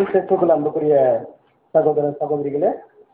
கிறிஸ்துக்குள் அன்புக்குரிய சகோதர சகோதரிகளே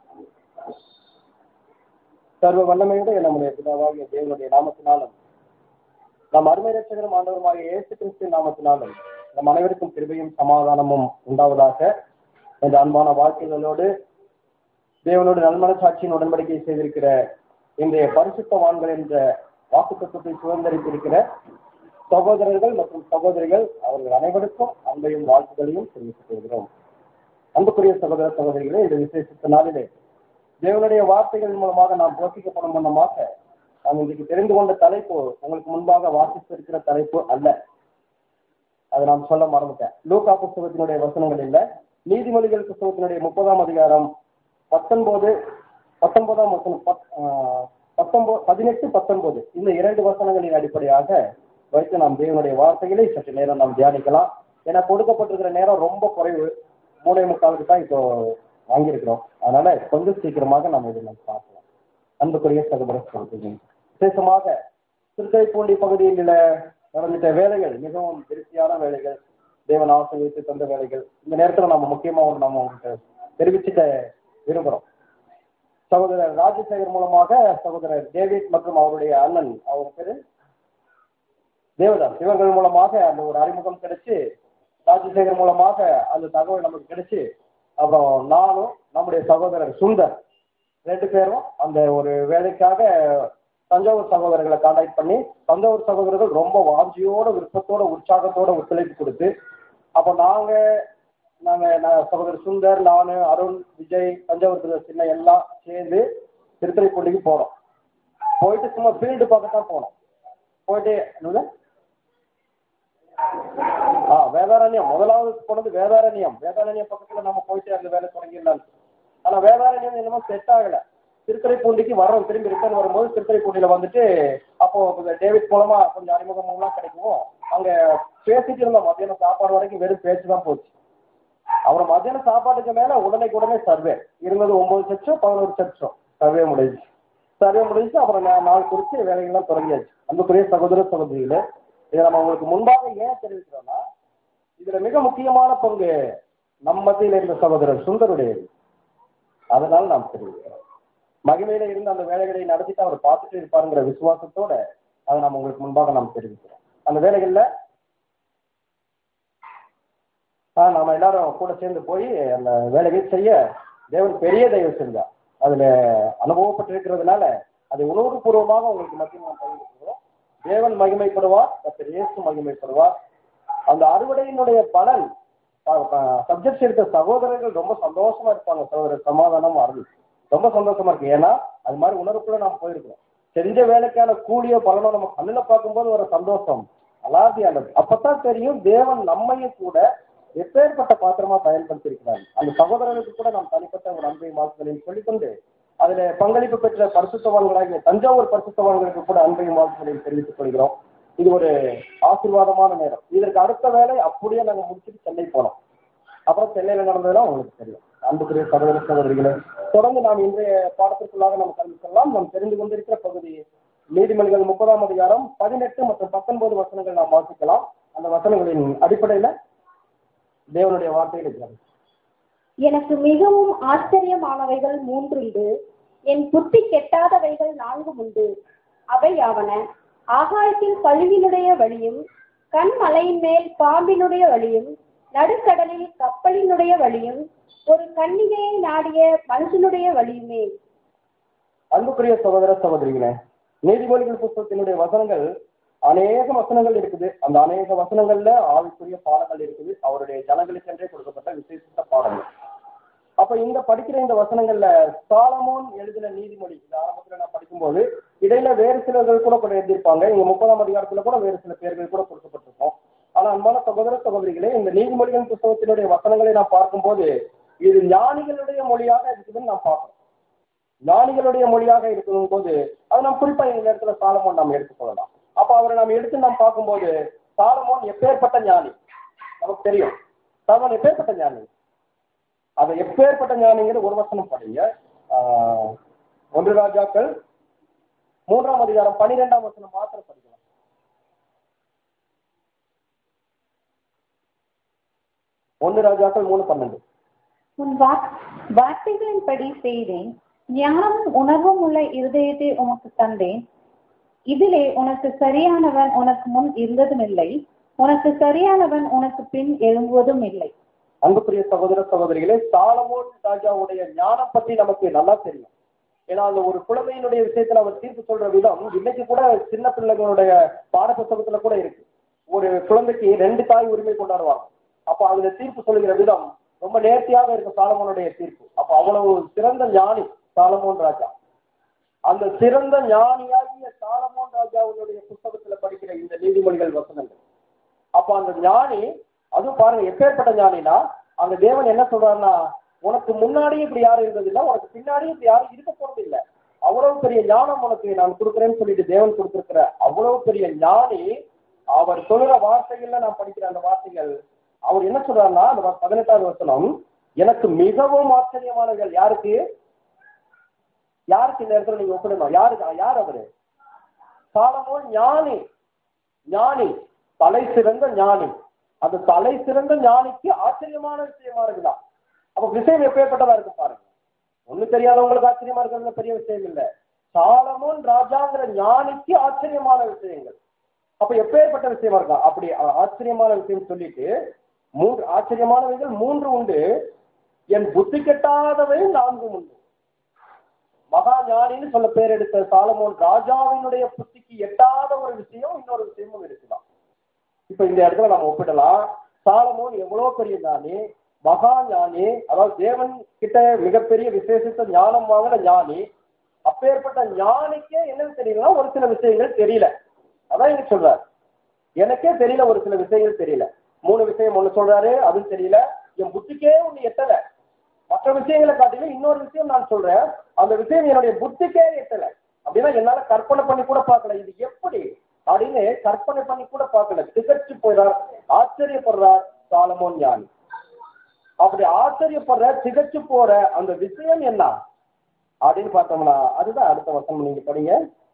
சர்வ வல்லமையுடைய நம்முடைய பிதாவாகிய தேவனுடைய நாமத்தினாலும் நம் அருமை ரட்சகரும் ஆண்டவருமாகிய இயேசு கிறிஸ்துவின் நாமத்தினாலும் நம் அனைவருக்கும் கிருபையும் சமாதானமும் உண்டாவதாக இந்த அன்பான வாழ்க்கைகளோடு தேவனோடு நல்மனசாட்சியின் உடன்படிக்கை செய்திருக்கிற இன்றைய பரிசுத்தவான்கள் என்ற வாக்குத்தத்தை சுதந்திரித்திருக்கிற சகோதரர்கள் மற்றும் சகோதரிகள் அவர்கள் அனைவருக்கும் அன்பையும் வாழ்த்துக்களையும் தெரிவித்துக் கொள்கிறோம் அன்புக்குரிய சகோதர சகோதரிகளே இந்த விசேஷத்த நாளிலே தேவனுடைய வார்த்தைகள் மூலமாக நாம் போஷிக்கப்படும் வண்ணமாக நாம் இன்றைக்கு தெரிந்து கொண்ட தலைப்பு உங்களுக்கு முன்பாக வாசித்திருக்கிற தலைப்பு அல்ல அதை நாம் சொல்ல மறந்துட்டேன் லூக்கா புஸ்தகத்தினுடைய வசனங்கள் இல்ல நீதிமொழிகள் புஸ்தகத்தினுடைய முப்பதாம் அதிகாரம் பத்தொன்பது பத்தொன்பதாம் வசனம் பத்தொன்பது பதினெட்டு பத்தொன்பது இந்த இரண்டு வசனங்களின் அடிப்படையாக வைத்து நாம் தேவனுடைய வார்த்தைகளை சற்று நேரம் நாம் தியானிக்கலாம் ஏன்னா கொடுக்கப்பட்டிருக்கிற நேரம் ரொம்ப குறைவு மூணே முக்காலுக்கு தான் இப்போ வாங்கியிருக்கிறோம் அதனால கொஞ்சம் சீக்கிரமாக நம்ம இதை நம்ம பார்க்கலாம் அன்புக்குரிய சகோதர சகோதரி விசேஷமாக திருக்கைப்பூண்டி பகுதியில் நடந்துட்ட வேலைகள் மிகவும் திருப்தியான வேலைகள் தேவன் ஆசிரியத்து தந்த வேலைகள் இந்த நேரத்தில் நம்ம முக்கியமா ஒன்று நம்ம உங்களுக்கு தெரிவிச்சுக்க விரும்புகிறோம் சகோதரர் ராஜசேகர் மூலமாக சகோதரர் டேவிட் மற்றும் அவருடைய அண்ணன் அவர் பேரு தேவதாஸ் இவர்கள் மூலமாக அந்த ஒரு அறிமுகம் கிடைச்சு ராஜசேகர் மூலமாக அந்த தகவல் நமக்கு கிடைச்சு அப்புறம் நானும் நம்முடைய சகோதரர் சுந்தர் ரெண்டு பேரும் அந்த ஒரு வேலைக்காக தஞ்சாவூர் சகோதரர்களை கான்டாக்ட் பண்ணி தஞ்சாவூர் சகோதரர்கள் ரொம்ப வாஞ்சியோட விருப்பத்தோட உற்சாகத்தோட ஒத்துழைப்பு கொடுத்து அப்போ நாங்க நாங்க நான் சகோதரர் சுந்தர் நான் அருண் விஜய் தஞ்சாவூர் சின்ன எல்லாம் சேர்ந்து திருத்துறைப்பூண்டிக்கு போறோம் போயிட்டு சும்மா ஃபீல்டு பார்க்க தான் போனோம் போயிட்டு என்னது ஆ வேதாரண்யம் முதலாவது போனது வேதாரண்யம் வேதாரண்யம் பக்கத்துல நம்ம போயிட்டு அந்த வேலை தொடங்கிடலாம் ஆனா வேதாரண்யம் என்னமோ செட் ஆகல திருத்துறைப்பூண்டிக்கு வர்றோம் திரும்பி ரிட்டர்ன் வரும்போது திருத்துறைப்பூண்டியில வந்துட்டு அப்போ டேவிட் மூலமா கொஞ்சம் அறிமுகமெல்லாம் கிடைக்கும் அங்க பேசிட்டு இருந்தோம் மத்தியானம் சாப்பாடு வரைக்கும் வெறும் பேச்சு தான் போச்சு அப்புறம் மத்தியானம் சாப்பாட்டுக்கு மேல உடனேக்கு உடனே சர்வே இருந்தது ஒன்பது சச்சம் பதினோரு சச்சம் சர்வே முடிஞ்சு சர்வே முடிஞ்சு அப்புறம் நாள் குறித்து வேலைகள்லாம் தொடங்கியாச்சு அன்புக்குரிய சகோதர சகோதரிகளே இதை நம்ம உங்களுக்கு முன்பாக ஏன் தெரிவிக்கிறோம்னா இதுல மிக முக்கியமான பங்கு நம் மத்தியில் இருந்த சகோதரர் சுந்தருடையது அதனால நாம் தெரிவிக்கிறோம் மகிமையில இருந்து அந்த வேலைகளை நடத்திட்டு அவர் பார்த்துட்டு இருப்பாருங்கிற விசுவாசத்தோட அதை நம்ம உங்களுக்கு முன்பாக நாம் தெரிவிக்கிறோம் அந்த வேலைகள்ல நாம எல்லாரும் கூட சேர்ந்து போய் அந்த வேலைகள் செய்ய தேவன் பெரிய தெய்வம் செஞ்சா அதுல அனுபவப்பட்டிருக்கிறதுனால அதை உணர்வுபூர்வமாக உங்களுக்கு மத்தியில் நாம் பகிர்ந்துக்கிறோம் தேவன் மகிமைப்படுவார் கத்தர் இயேசு மகிமைப்படுவார் அந்த அறுவடையினுடைய பலன் சப்ஜெக்ட் எடுத்த சகோதரர்கள் ரொம்ப சந்தோஷமா இருப்பாங்க சகோதரர் சமாதானம் அருள் ரொம்ப சந்தோஷமா இருக்கு ஏன்னா அது மாதிரி உணர்வுக்குள்ள நாம் போயிருக்கிறோம் செஞ்ச வேலைக்கான கூலியோ பலனோ நம்ம கண்ணில் பார்க்கும்போது ஒரு சந்தோஷம் அலாதியானது அப்பதான் தெரியும் தேவன் நம்மையும் கூட எப்பேற்பட்ட பாத்திரமா பயன்படுத்தியிருக்கிறாங்க அந்த சகோதரர்களுக்கு கூட நாம் தனிப்பட்ட ஒரு அன்பை வாழ்த்துக்களையும் சொல்லிக்கொண்டு அதுல பங்களிப்பு பெற்ற பரிசுத்தவான்களாகிய தஞ்சாவூர் பரிசுத்தவான்களுக்கு கூட அன்பையும் வாழ்த்துக்களையும் தெரிவித்துக் கொள்கிறோம் இது ஒரு ஆசீர்வாதமான நேரம் இதற்கு அடுத்த வேலை அப்படியே நாங்கள் முடிச்சுட்டு சென்னை போனோம் அப்புறம் சென்னையில நடந்ததெல்லாம் உங்களுக்கு தெரியும் அன்புக்குரிய சகோதர சகோதரிகளே தொடர்ந்து நாம் இன்றைய பாடத்திற்குள்ளாக நாம் கலந்து கொள்ளலாம் நாம் தெரிந்து கொண்டிருக்கிற பகுதி நீதிமொழிகள் முப்பதாம் அதிகாரம் பதினெட்டு மற்றும் பத்தொன்பது வசனங்கள் நாம் வாசிக்கலாம் அந்த வசனங்களின் அடிப்படையில தேவனுடைய வார்த்தைகளை எனக்கு மிகவும் ஆச்சரியமானவைகள் மூன்றுண்டு என் புத்தி கெட்டாதவைகள் நான்கும் உண்டு அவை யாவன ஆகாயத்தில் கழுவினுடைய வழியும் கண்மலையின் மேல் பாம்பினுடைய வழியும் நடுக்கடலில் கப்பலினுடைய வழியும் ஒரு கன்னிகையை நாடிய மனுஷனுடைய வழியுமே அன்புக்குரிய சகோதர சகோதரிகளே நீதிமொழிகள் புத்தகத்தினுடைய வசனங்கள் அநேக வசனங்கள் இருக்குது அந்த அநேக வசனங்கள்ல ஆவிக்குரிய பாடங்கள் இருக்குது அவருடைய ஜனங்களுக்கென்றே கொடுக்கப்பட்ட விசேஷித்த பாடங்கள் அப்ப இந்த படிக்கிற இந்த வசனங்கள்ல சாலமோன் எழுதின நீதிமொழி இந்த ஆரம்பத்துல நான் படிக்கும்போது இடையில வேறு சிலர்கள் கூட கூட எழுதியிருப்பாங்க இங்க முப்பதாம் அதிகாரத்துல கூட வேறு சில பேர்கள் கூட கொடுக்கப்பட்டிருக்கோம் ஆனா அன்பான சகோதர சகோதரிகளே இந்த நீதிமொழிகள் புத்தகத்தினுடைய வசனங்களை நாம் பார்க்கும்போது இது ஞானிகளுடைய மொழியாக இருக்குதுன்னு நாம் பார்க்கிறோம் ஞானிகளுடைய மொழியாக இருக்கும் போது அது நாம் குறிப்பா இந்த நேரத்துல சாலமோன் நாம் எடுத்துக்கொள்ளலாம் அப்ப அவரை நாம் எடுத்து நாம் பார்க்கும்போது சாலமோன் எப்பேற்பட்ட ஞானி நமக்கு தெரியும் சாலமோன் எப்பேற்பட்ட ஞானி அதை எப்பேற்பட்ட ஞானிங்கிற ஒரு வசனம் படிங்க ஒன்று ராஜாக்கள் மூன்றாம் அதிகாரம் பனிரெண்டாம் வசனம் மாத்திரம் படிக்கலாம் ஒன்னு ராஜாக்கள் மூணு பன்னெண்டு உன் வாக்- வார்த்தைகளின்படி செய்தேன் ஞானமும் உணர்வும் உள்ள இருதயத்தை உமக்கு தந்தேன் இதிலே உனக்கு சரியானவன் உனக்கு முன் இருந்ததும் இல்லை உனக்கு சரியானவன் உனக்கு பின் எழும்புவதும் இல்லை அன்புக்குரிய சகோதர சகோதரிகளே சாலமோன் ராஜாவுடைய ஞானம் பத்தி நமக்கு நல்லா தெரியும் ஏன்னா அந்த ஒரு குழந்தையினுடைய விஷயத்துல அவர் தீர்ப்பு சொல்ற விதம் இன்னைக்கு கூட சின்ன பிள்ளைகளுடைய பாடப்புத்தகத்துல கூட இருக்கு ஒரு குழந்தைக்கு ரெண்டு தாய் உரிமை கொண்டாடுவாங்க அப்ப அதுல தீர்ப்பு சொல்லுகிற விதம் ரொம்ப நேர்த்தியாக இருக்கும் சாலமோனுடைய தீர்ப்பு அப்ப அவ்வளவு சிறந்த ஞானி சாலமோன் ராஜா அந்த சிறந்த ஞானியாகிய சாலமோன் ராஜாவுடைய புத்தகத்துல படிக்கிற இந்த நீதிமொழிகள் வசனங்கள் அப்ப அந்த ஞானி அதுவும் பாருங்க எப்பேற்பட்ட ஞானினா அந்த தேவன் என்ன சொல்றாருன்னா உனக்கு முன்னாடியும் இப்படி யாரும் இருந்ததில்லை உனக்கு பின்னாடியும் இப்படி யாரும் இருக்க போறது இல்லை அவ்வளவு பெரிய ஞானம் உனக்கு நான் கொடுக்குறேன்னு சொல்லிட்டு தேவன் கொடுத்திருக்கிற அவ்வளவு பெரிய ஞானி அவர் சொல்ற வார்த்தைகள்ல நான் படிக்கிற அந்த வார்த்தைகள் அவர் என்ன சொல்றாருன்னா அந்த பதினெட்டாவது வசனம் எனக்கு மிகவும் ஆச்சரியமானவர்கள் யாருக்கு யாருக்கு இந்த இடத்துல நீங்க ஒப்பிடணும் யாருக்கு யார் அவரு சாலமோன் ஞானி ஞானி தலை சிறந்த ஞானி அந்த தலை சிறந்த ஞானிக்கு ஆச்சரியமான விஷயமா இருக்குதா அப்ப விஷயம் எப்பேற்பட்டதா இருக்கு பாருங்க ஒண்ணு தெரியாதவங்களுக்கு ஆச்சரியமா இருக்கிறது பெரிய விஷயம் இல்ல சாலமோன் ராஜாங்கிற ஞானிக்கு ஆச்சரியமான விஷயங்கள் அப்ப எப்பேற்பட்ட விஷயமா இருக்கா அப்படி ஆ- ஆச்சரியமான விஷயம் சொல்லிட்டு மூன்று ஆச்சரியமானவைகள் மூன்று உண்டு என் புத்தி கெட்டாதவை நான்கும் உண்டு மகா ஞானின்னு சொல்ல பேர் எடுத்த சாலமோன் ராஜாவினுடைய புத்திக்கு எட்டாத ஒரு விஷயம் இன்னொரு விஷயமும் இருக்குதான் இப்ப இந்த இடத்துல நம்ம ஒப்பிடலாம் சாலமோன் எவ்வளவு பெரிய ஞானி மகா ஞானி அதாவது தேவன் கிட்ட மிகப்பெரிய விசேஷித்த ஞானம் வாங்கின ஞானி அப்பேற்பட்ட ஞானிக்கே என்னன்னு தெரியலன்னா ஒரு சில விஷயங்கள் தெரியல அதான் இங்க சொல்றாரு எனக்கே தெரியல ஒரு சில விஷயங்கள் தெரியல மூணு விஷயம் ஒண்ணு சொல்றாரு அதுவும் தெரியல என் புத்திக்கே ஒண்ணு எட்டல மற்ற விஷயங்களை காட்டிலும் இன்னொரு விஷயம் நான் சொல்றேன் அந்த விஷயம் என்னுடைய புத்திக்கே எட்டல அப்படின்னா என்னால கற்பனை பண்ணி கூட பார்க்கல இது எப்படி அப்படின்னு கற்பனை பண்ணி கூட பார்க்கல திகச்சு போயிறார் ஆச்சரியப்படுறார் சாலமோன் ஞானி அப்படி ஆச்சரியப்படுற திகச்சு போற அந்த விஷயம் என்ன அப்படின்னு பார்த்தோம்னா அதுதான் அடுத்த வசனம் நீங்க படிங்க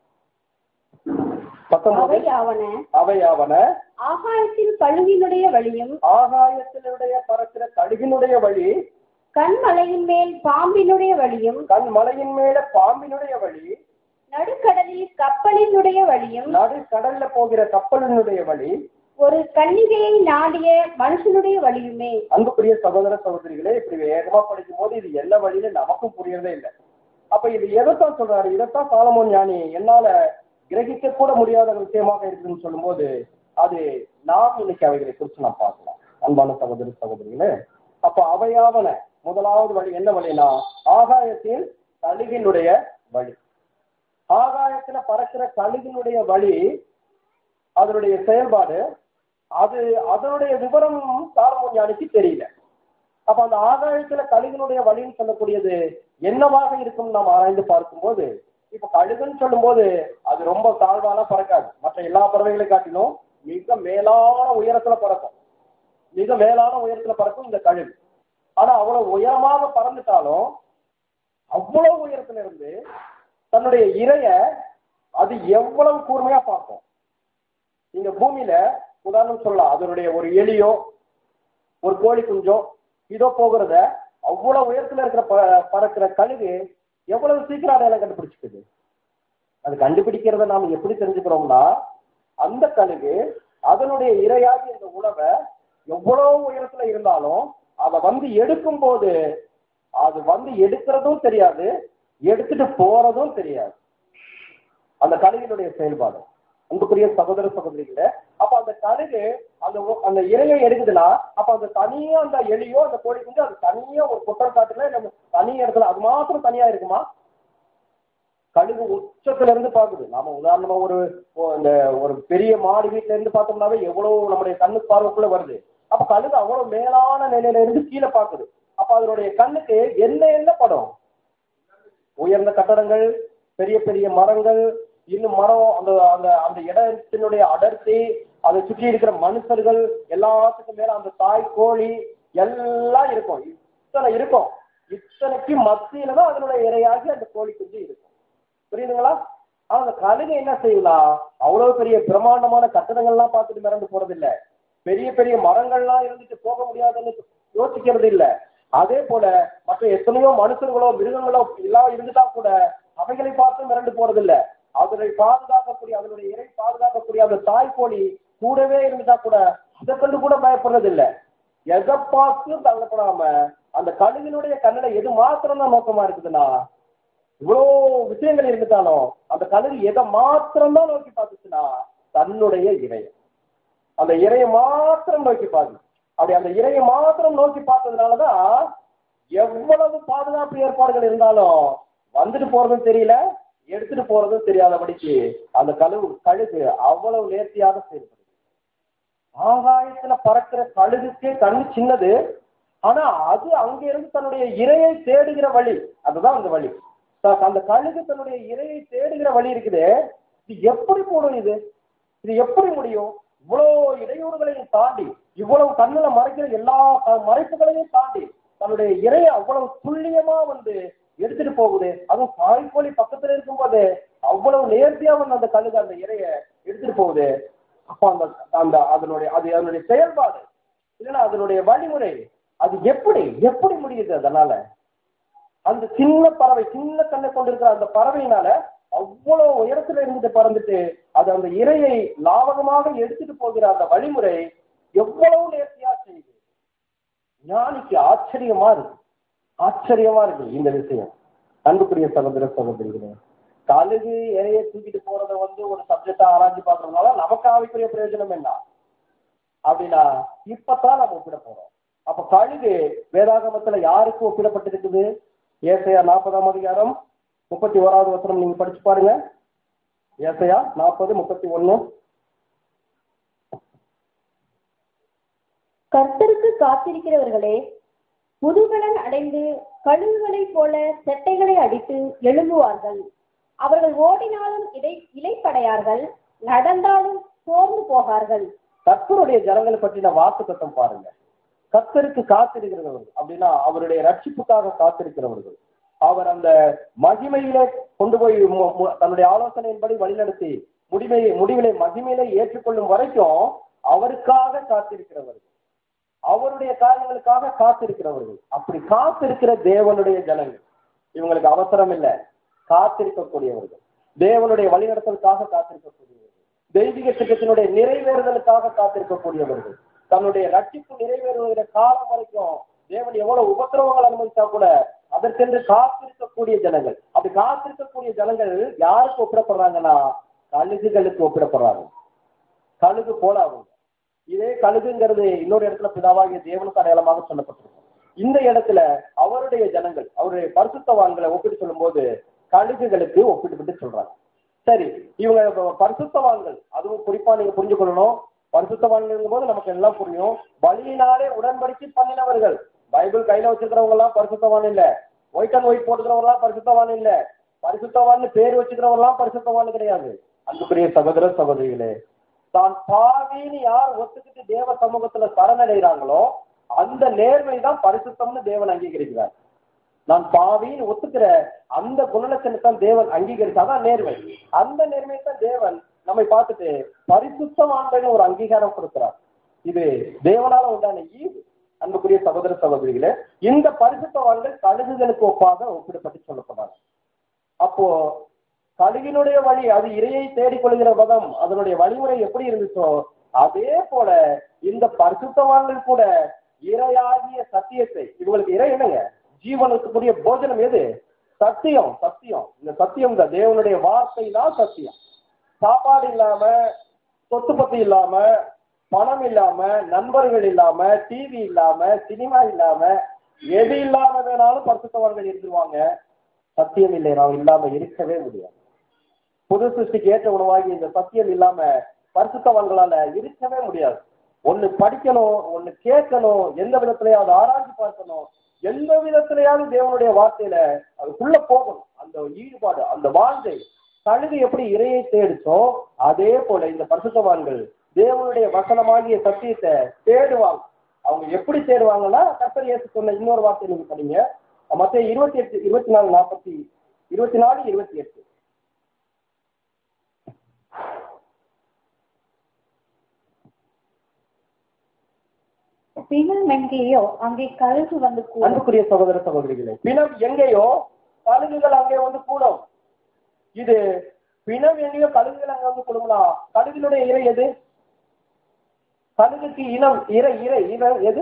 பத்தொன்பது அவையாவன அவையாவன ஆகாயத்தில் கழுகினுடைய வழியும் ஆகாயத்தினுடைய பறக்கிற கடுகினுடைய வழி கண்மலையின் மேல் பாம்பினுடைய வழியும் கண் மலையின் மேல பாம்பினுடைய வழி நடுக்கடலில் கப்பலினுடைய வழியும் நடு கடல்ல போகிற கப்பலினுடைய வழி ஒரு கன்னிகையை நாடிய மனுஷனுடைய வழியுமே அன்புக்குரிய சகோதர சகோதரிகளே இப்படி வேகமா படிக்கும் போது இது எல்லா வழியில நமக்கும் புரியறதே இல்லை அப்ப இது எதைத்தான் சொல்றாரு இதைத்தான் சாலமோன் ஞானி என்னால கிரகிக்க கூட முடியாத ஒரு விஷயமாக இருக்குன்னு சொல்லும்போது அது நாம் இன்னைக்கு அவைகளை குறித்து நாம் பார்க்கலாம் அன்பான சகோதரி சகோதரிகளே அப்ப அவையாவன முதலாவது வழி என்ன வழினா ஆகாயத்தில் கழுகினுடைய வழி ஆகாயத்துல பறக்கிற கழுகினுடைய வழி அதனுடைய செயல்பாடு அது அதனுடைய விவரம் சாலமோன் ஞானிக்கு தெரியல அப்ப அந்த ஆகாயத்துல கழுகினுடைய வழின்னு சொல்லக்கூடியது என்னவாக இருக்கும் நாம் ஆராய்ந்து பார்க்கும்போது இப்ப கழுகுன்னு சொல்லும்போது அது ரொம்ப தாழ்வான பறக்காது மற்ற எல்லா பறவைகளை காட்டிலும் மிக மேலான உயரத்துல பறக்கும் மிக மேலான உயரத்துல பறக்கும் இந்த கழுகு ஆனா அவ்வளவு உயரமாக பறந்துட்டாலும் அவ்வளவு உயரத்துல இருந்து தன்னுடைய இரைய அது எவ்வளவு கூர்மையா பார்க்கும் நீங்க பூமியில உதாரணம் சொல்லலாம் அதனுடைய ஒரு எலியோ ஒரு கோழி குஞ்சோ இதோ போகிறத அவ்வளவு உயரத்துல இருக்கிற ப- பறக்கிற கழுகு எவ்வளவு சீக்கிரம் அடையாளம் கண்டுபிடிச்சுக்குது அது கண்டுபிடிக்கிறத நாம எப்படி தெரிஞ்சுக்கிறோம்னா அந்த கழுகு அதனுடைய இரையாகி இந்த உணவை எவ்வளவு உயரத்துல இருந்தாலும் அதை வந்து எடுக்கும் போது அது வந்து எடுக்கிறதும் தெரியாது எடுத்துட்டு போறதும் தெரியாது அந்த கழுகினுடைய செயல்பாடு அன்புக்குரிய சகோதர சகோதரிகளே அப்ப அந்த கழுகு அந்த உ- அந்த இரையை எடுக்குதுன்னா அப்ப அந்த தனியா அந்த எலியோ அந்த கோழி குஞ்சு அது தனியா ஒரு குற்றம் காட்டுல நம்ம தனி இடத்துல அது மாத்திரம் தனியா இருக்குமா கழுகு உச்சத்துல இருந்து பாக்குது நாம உதாரணமா ஒரு ஒ- இந்த ஒரு பெரிய மாடி வீட்டுல இருந்து பார்த்தோம்னாவே எவ்வளவு நம்முடைய கண்ணு பார்வைக்குள்ள வருது அப்ப கழுகு அவ்வளவு மேலான நிலையில இருந்து கீழே பாக்குது அப்ப அதனுடைய கண்ணுக்கு என்ன என்ன படம் உயர்ந்த கட்டடங்கள் பெரிய பெரிய மரங்கள் இன்னும் மரம் அந்த அந்த அந்த இடத்தினுடைய அடர்த்தி அதை சுற்றி இருக்கிற மனுஷர்கள் எல்லாத்துக்கும் மேல அந்த தாய் கோழி எல்லாம் இருக்கும் இத்தனை இருக்கும் இத்தனைக்கு மத்தியில தான் அதனுடைய இரையாகி அந்த கோழி குஞ்சு இருக்கும் புரியுதுங்களா ஆனா அந்த கழுகு என்ன செய்யலாம் அவ்வளவு பெரிய பிரம்மாண்டமான கட்டடங்கள்லாம் பார்த்துட்டு மிரண்டு போறது இல்ல பெரிய பெரிய மரங்கள்லாம் இருந்துட்டு போக முடியாதுன்னு யோசிக்கிறது இல்ல அதே போல மற்ற எத்தனையோ மனுஷர்களோ மிருகங்களோ எல்லாம் இருந்துட்டா கூட அவைகளை பார்த்து மிரண்டு போறது இல்ல அதனை பாதுகாக்கக்கூடிய அதனுடைய இறை பாதுகாக்கக்கூடிய அந்த தாய்க்கோழி கூடவே இருந்துட்டா கூட அதை கண்டு கூட பயப்படுறது இல்ல எதை பார்த்தும் தள்ளப்படாம அந்த கழுகினுடைய கண்ணில எது மாத்திரம் தான் நோக்கமா இருக்குதுன்னா இவ்வளோ விஷயங்கள் இருந்துட்டாலும் அந்த கழுகு எதை மாத்திரம் தான் நோக்கி பார்த்துச்சுன்னா தன்னுடைய இறையம் அந்த இறையை மாத்திரம் நோக்கி பார்த்து அப்படி அந்த இறையை மாத்திரம் நோக்கி பார்த்ததுனாலதான் எவ்வளவு பாதுகாப்பு ஏற்பாடுகள் இருந்தாலும் வந்துட்டு போறதும் தெரியல எடுத்துட்டு போறதும் தெரியாதபடிக்கு அந்த கழுகு கழுகு அவ்வளவு நேர்த்தியாக செயல்படுது ஆகாயத்துல பறக்கிற கழுகுக்கே கண்ணு சின்னது ஆனா அது அங்க இருந்து தன்னுடைய இரையை தேடுகிற வழி அதுதான் அந்த வழி த- அந்த கழுகு தன்னுடைய இரையை தேடுகிற வழி இருக்குது இது எப்படி போடும் இது இது எப்படி முடியும் இவ்வளவு இடையூறுகளையும் தாண்டி இவ்வளவு கண்ணுல மறைக்கிற எல்லா அஹ், மறைப்புகளையும் தாண்டி தன்னுடைய இரையை அவ்வளவு துல்லியமா வந்து எடுத்துட்டு போகுது அதுவும் தாய்க்கோழி பக்கத்துல இருக்கும்போது அவ்வளவு நேர்த்தியா வந்து அந்த கழுகு அந்த இரைய எடுத்துட்டு போகுது அப்ப அந்த அந்த அதனுடைய அது அதனுடைய செயல்பாடு இல்லைன்னா அதனுடைய வழிமுறை அது எப்படி எப்படி முடியுது அதனால அந்த சின்ன பறவை சின்ன கண்ணை கொண்டிருக்கிற அந்த பறவையினால அவ்வளவு உயரத்துல இருந்துட்டு பறந்துட்டு அது அந்த இரையை லாவகமாக எடுத்துட்டு போகிற அந்த வழிமுறை எவ்வளவு நேர்த்தியா செய்யுது ஞானிக்கு ஆச்சரியமா இருக்கு ஆச்சரியமா இருக்கு இந்த விஷயம் அன்புக்குரிய சகோதர சகோதரிகளே கழுகு இறையை தூக்கிட்டு போறத வந்து ஒரு சப்ஜெக்டா ஆராய்ச்சி பாக்குறதுனால நமக்கு ஆவிக்குரிய பிரயோஜனம் என்ன அப்படின்னா இப்பதான் நம்ம ஒப்பிட போறோம் அப்ப கழுகு வேதாகமத்துல யாருக்கு ஒப்பிடப்பட்டிருக்குது ஏசையா நாற்பதாம் அதிகாரம் முப்பத்தி ஓராவது வசனம் நீங்க படிச்சு பாருங்க ஏசையா நாற்பது முப்பத்தி ஒண்ணு கர்த்தருக்கு காத்திருக்கிறவர்களே முதுகலன் அடைந்து கழுகுகளைப் போல செட்டைகளை அடித்து எழும்புவார்கள் அவர்கள் ஓடினாலும் இடை இலைப்படையார்கள் நடந்தாலும் சோர்ந்து போகார்கள் கர்த்தருடைய ஜனங்களை பற்றின வாக்கு தத்தம் பாருங்க கர்த்தருக்கு காத்திருக்கிறவர்கள் அப்படின்னா அவருடைய ரட்சிப்புக்காக காத்திருக்கிறவர்கள் அவர் அந்த மகிமையில கொண்டு போய் மு- மு- தன்னுடைய ஆலோசனையின்படி வழிநடத்தி முடிவை முடிவிலை மகிமையில ஏற்றுக்கொள்ளும் வரைக்கும் அவருக்காக காத்திருக்கிறவர்கள் அவருடைய காரியங்களுக்காக காத்திருக்கிறவர்கள் அப்படி காத்திருக்கிற தேவனுடைய ஜனங்கள் இவங்களுக்கு அவசரம் இல்லை காத்திருக்கக்கூடியவர்கள் தேவனுடைய வழிநடத்தலுக்காக காத்திருக்கக்கூடியவர்கள் தெய்வீக திட்டத்தினுடைய நிறைவேறுதலுக்காக காத்திருக்கக்கூடியவர்கள் தன்னுடைய ரட்சிப்பு நிறைவேறுகிற காலம் வரைக்கும் தேவன் எவ்வளவு உபத்திரவங்கள் அனுமதிச்சா கூட அதற்கென்று காத்திருக்கக்கூடிய ஜனங்கள் அப்படி காத்திருக்கக்கூடிய ஜனங்கள் யாருக்கு ஒப்பிடப்படுறாங்கன்னா கழுகுகளுக்கு ஒப்பிடப்படுறாங்க கழுகு போல அவங்க இதே கழுகுங்கிறது இன்னொரு இடத்துல பிதாவாகிய தேவனுக்கு அடையாளமாக சொல்லப்பட்டிருக்கும் இந்த இடத்துல அவருடைய ஜனங்கள் அவருடைய பரிசுத்தவான்களை ஒப்பிட்டு சொல்லும்போது கழுகுகளுக்கு ஒப்பிட்டு சொல்றாங்க சரி இவங்க இப்ப பரிசுத்தவான்கள் அதுவும் குறிப்பா நீங்க புரிஞ்சு கொள்ளணும் பரிசுத்தவான்கள் போது நமக்கு எல்லாம் புரியும் பலியினாலே உடன்படிக்கை பண்ணினவர்கள் பைபிள் கையில வச்சிருக்கிறவங்க எல்லாம் பரிசுத்தவான் இல்ல ஒயிட் அண்ட் ஒயிட் போட்டுக்கிறவங்க எல்லாம் பரிசுத்தவான் இல்ல பரிசுத்தவான்னு பேர் வச்சுக்கிறவங்க எல்லாம் பரிசுத்தவான் கிடையாது அன்புக்குரிய சகோதர சகோதரிகளே தான் பாவின்னு யார் ஒத்துக்கிட்டு தேவ சமூகத்துல சரணடைகிறாங்களோ அந்த நேர்மை தான் பரிசுத்தம்னு தேவன் அங்கீகரிக்கிறார் நான் பாவின்னு ஒத்துக்கிற அந்த குணலட்சணத்தான் தேவன் அங்கீகரிச்சாதான் நேர்மை அந்த நேர்மையை தான் தேவன் நம்மை பார்த்துட்டு பரிசுத்தவான்கள் ஒரு அங்கீகாரம் கொடுக்கிறார் இது தேவனால உண்டான ஈவு அன்புக்குரிய சகோதர சகோதரிகளே இந்த பரிசுத்தவான்கள் கழுகுகளுக்கு ஒப்பாக ஒப்பிடப்பட்டு சொல்லப்படுறாங்க அப்போ கழுகினுடைய வழி அது இரையை தேடிக்கொள்கிற பதம் அதனுடைய வழிமுறை எப்படி இருந்துச்சோ அதே போல இந்த பரிசுத்தவான்கள் கூட இரையாகிய சத்தியத்தை இவங்களுக்கு இறை என்னங்க ஜீவனுக்கு கூடிய போஜனம் எது சத்தியம் சத்தியம் இந்த சத்தியம் தான் தேவனுடைய வார்த்தை தான் சத்தியம் சாப்பாடு இல்லாம சொத்து பத்து இல்லாம பணம் இல்லாம நண்பர்கள் இல்லாம டிவி இல்லாம சினிமா இல்லாம எது இல்லாம வேணாலும் பரிசுத்தவான்கள் இருந்துருவாங்க சத்தியம் இல்லை நாம் இல்லாம இருக்கவே முடியாது புது சிருஷ்டிக்கு ஏற்ற உணவாகி இந்த சத்தியம் இல்லாம பரிசுத்தவான்களால இருக்கவே முடியாது ஒண்ணு படிக்கணும் ஒண்ணு கேட்கணும் எந்த விதத்திலையாவது ஆராய்ச்சி பார்க்கணும் எந்த விதத்திலையாவது தேவனுடைய வார்த்தையில அதுக்குள்ள போகணும் அந்த ஈடுபாடு அந்த வாழ்க்கை கழுகு எப்படி இரையை தேடிச்சோ அதே போல இந்த பரிசுத்தவான்கள் தேவனுடைய வசனமாகிய சத்தியத்தை தேடுவாங்க அவங்க எப்படி தேடுவாங்கன்னா கர்த்தர் இயேசு சொன்ன இன்னொரு வார்த்தை நீங்க படிங்க மற்ற இருபத்தி எட்டு இருபத்தி நாலு நாற்பத்தி இருபத்தி நாலு இருபத்தி எட்டு பிணம் எங்கேயோ அங்கே கழுகு வந்து கூடும் அன்புக்குரிய சகோதர சகோதரிகளே பிணம் எங்கேயோ கழுகுகள் அங்கே வந்து கூடும் இது பிணம் எங்கேயோ கழுகுகள் அங்கே வந்து கூடுங்களா கழுகினுடைய இறை எது கழுகுக்கு இனம் இறை இறை இனம் எது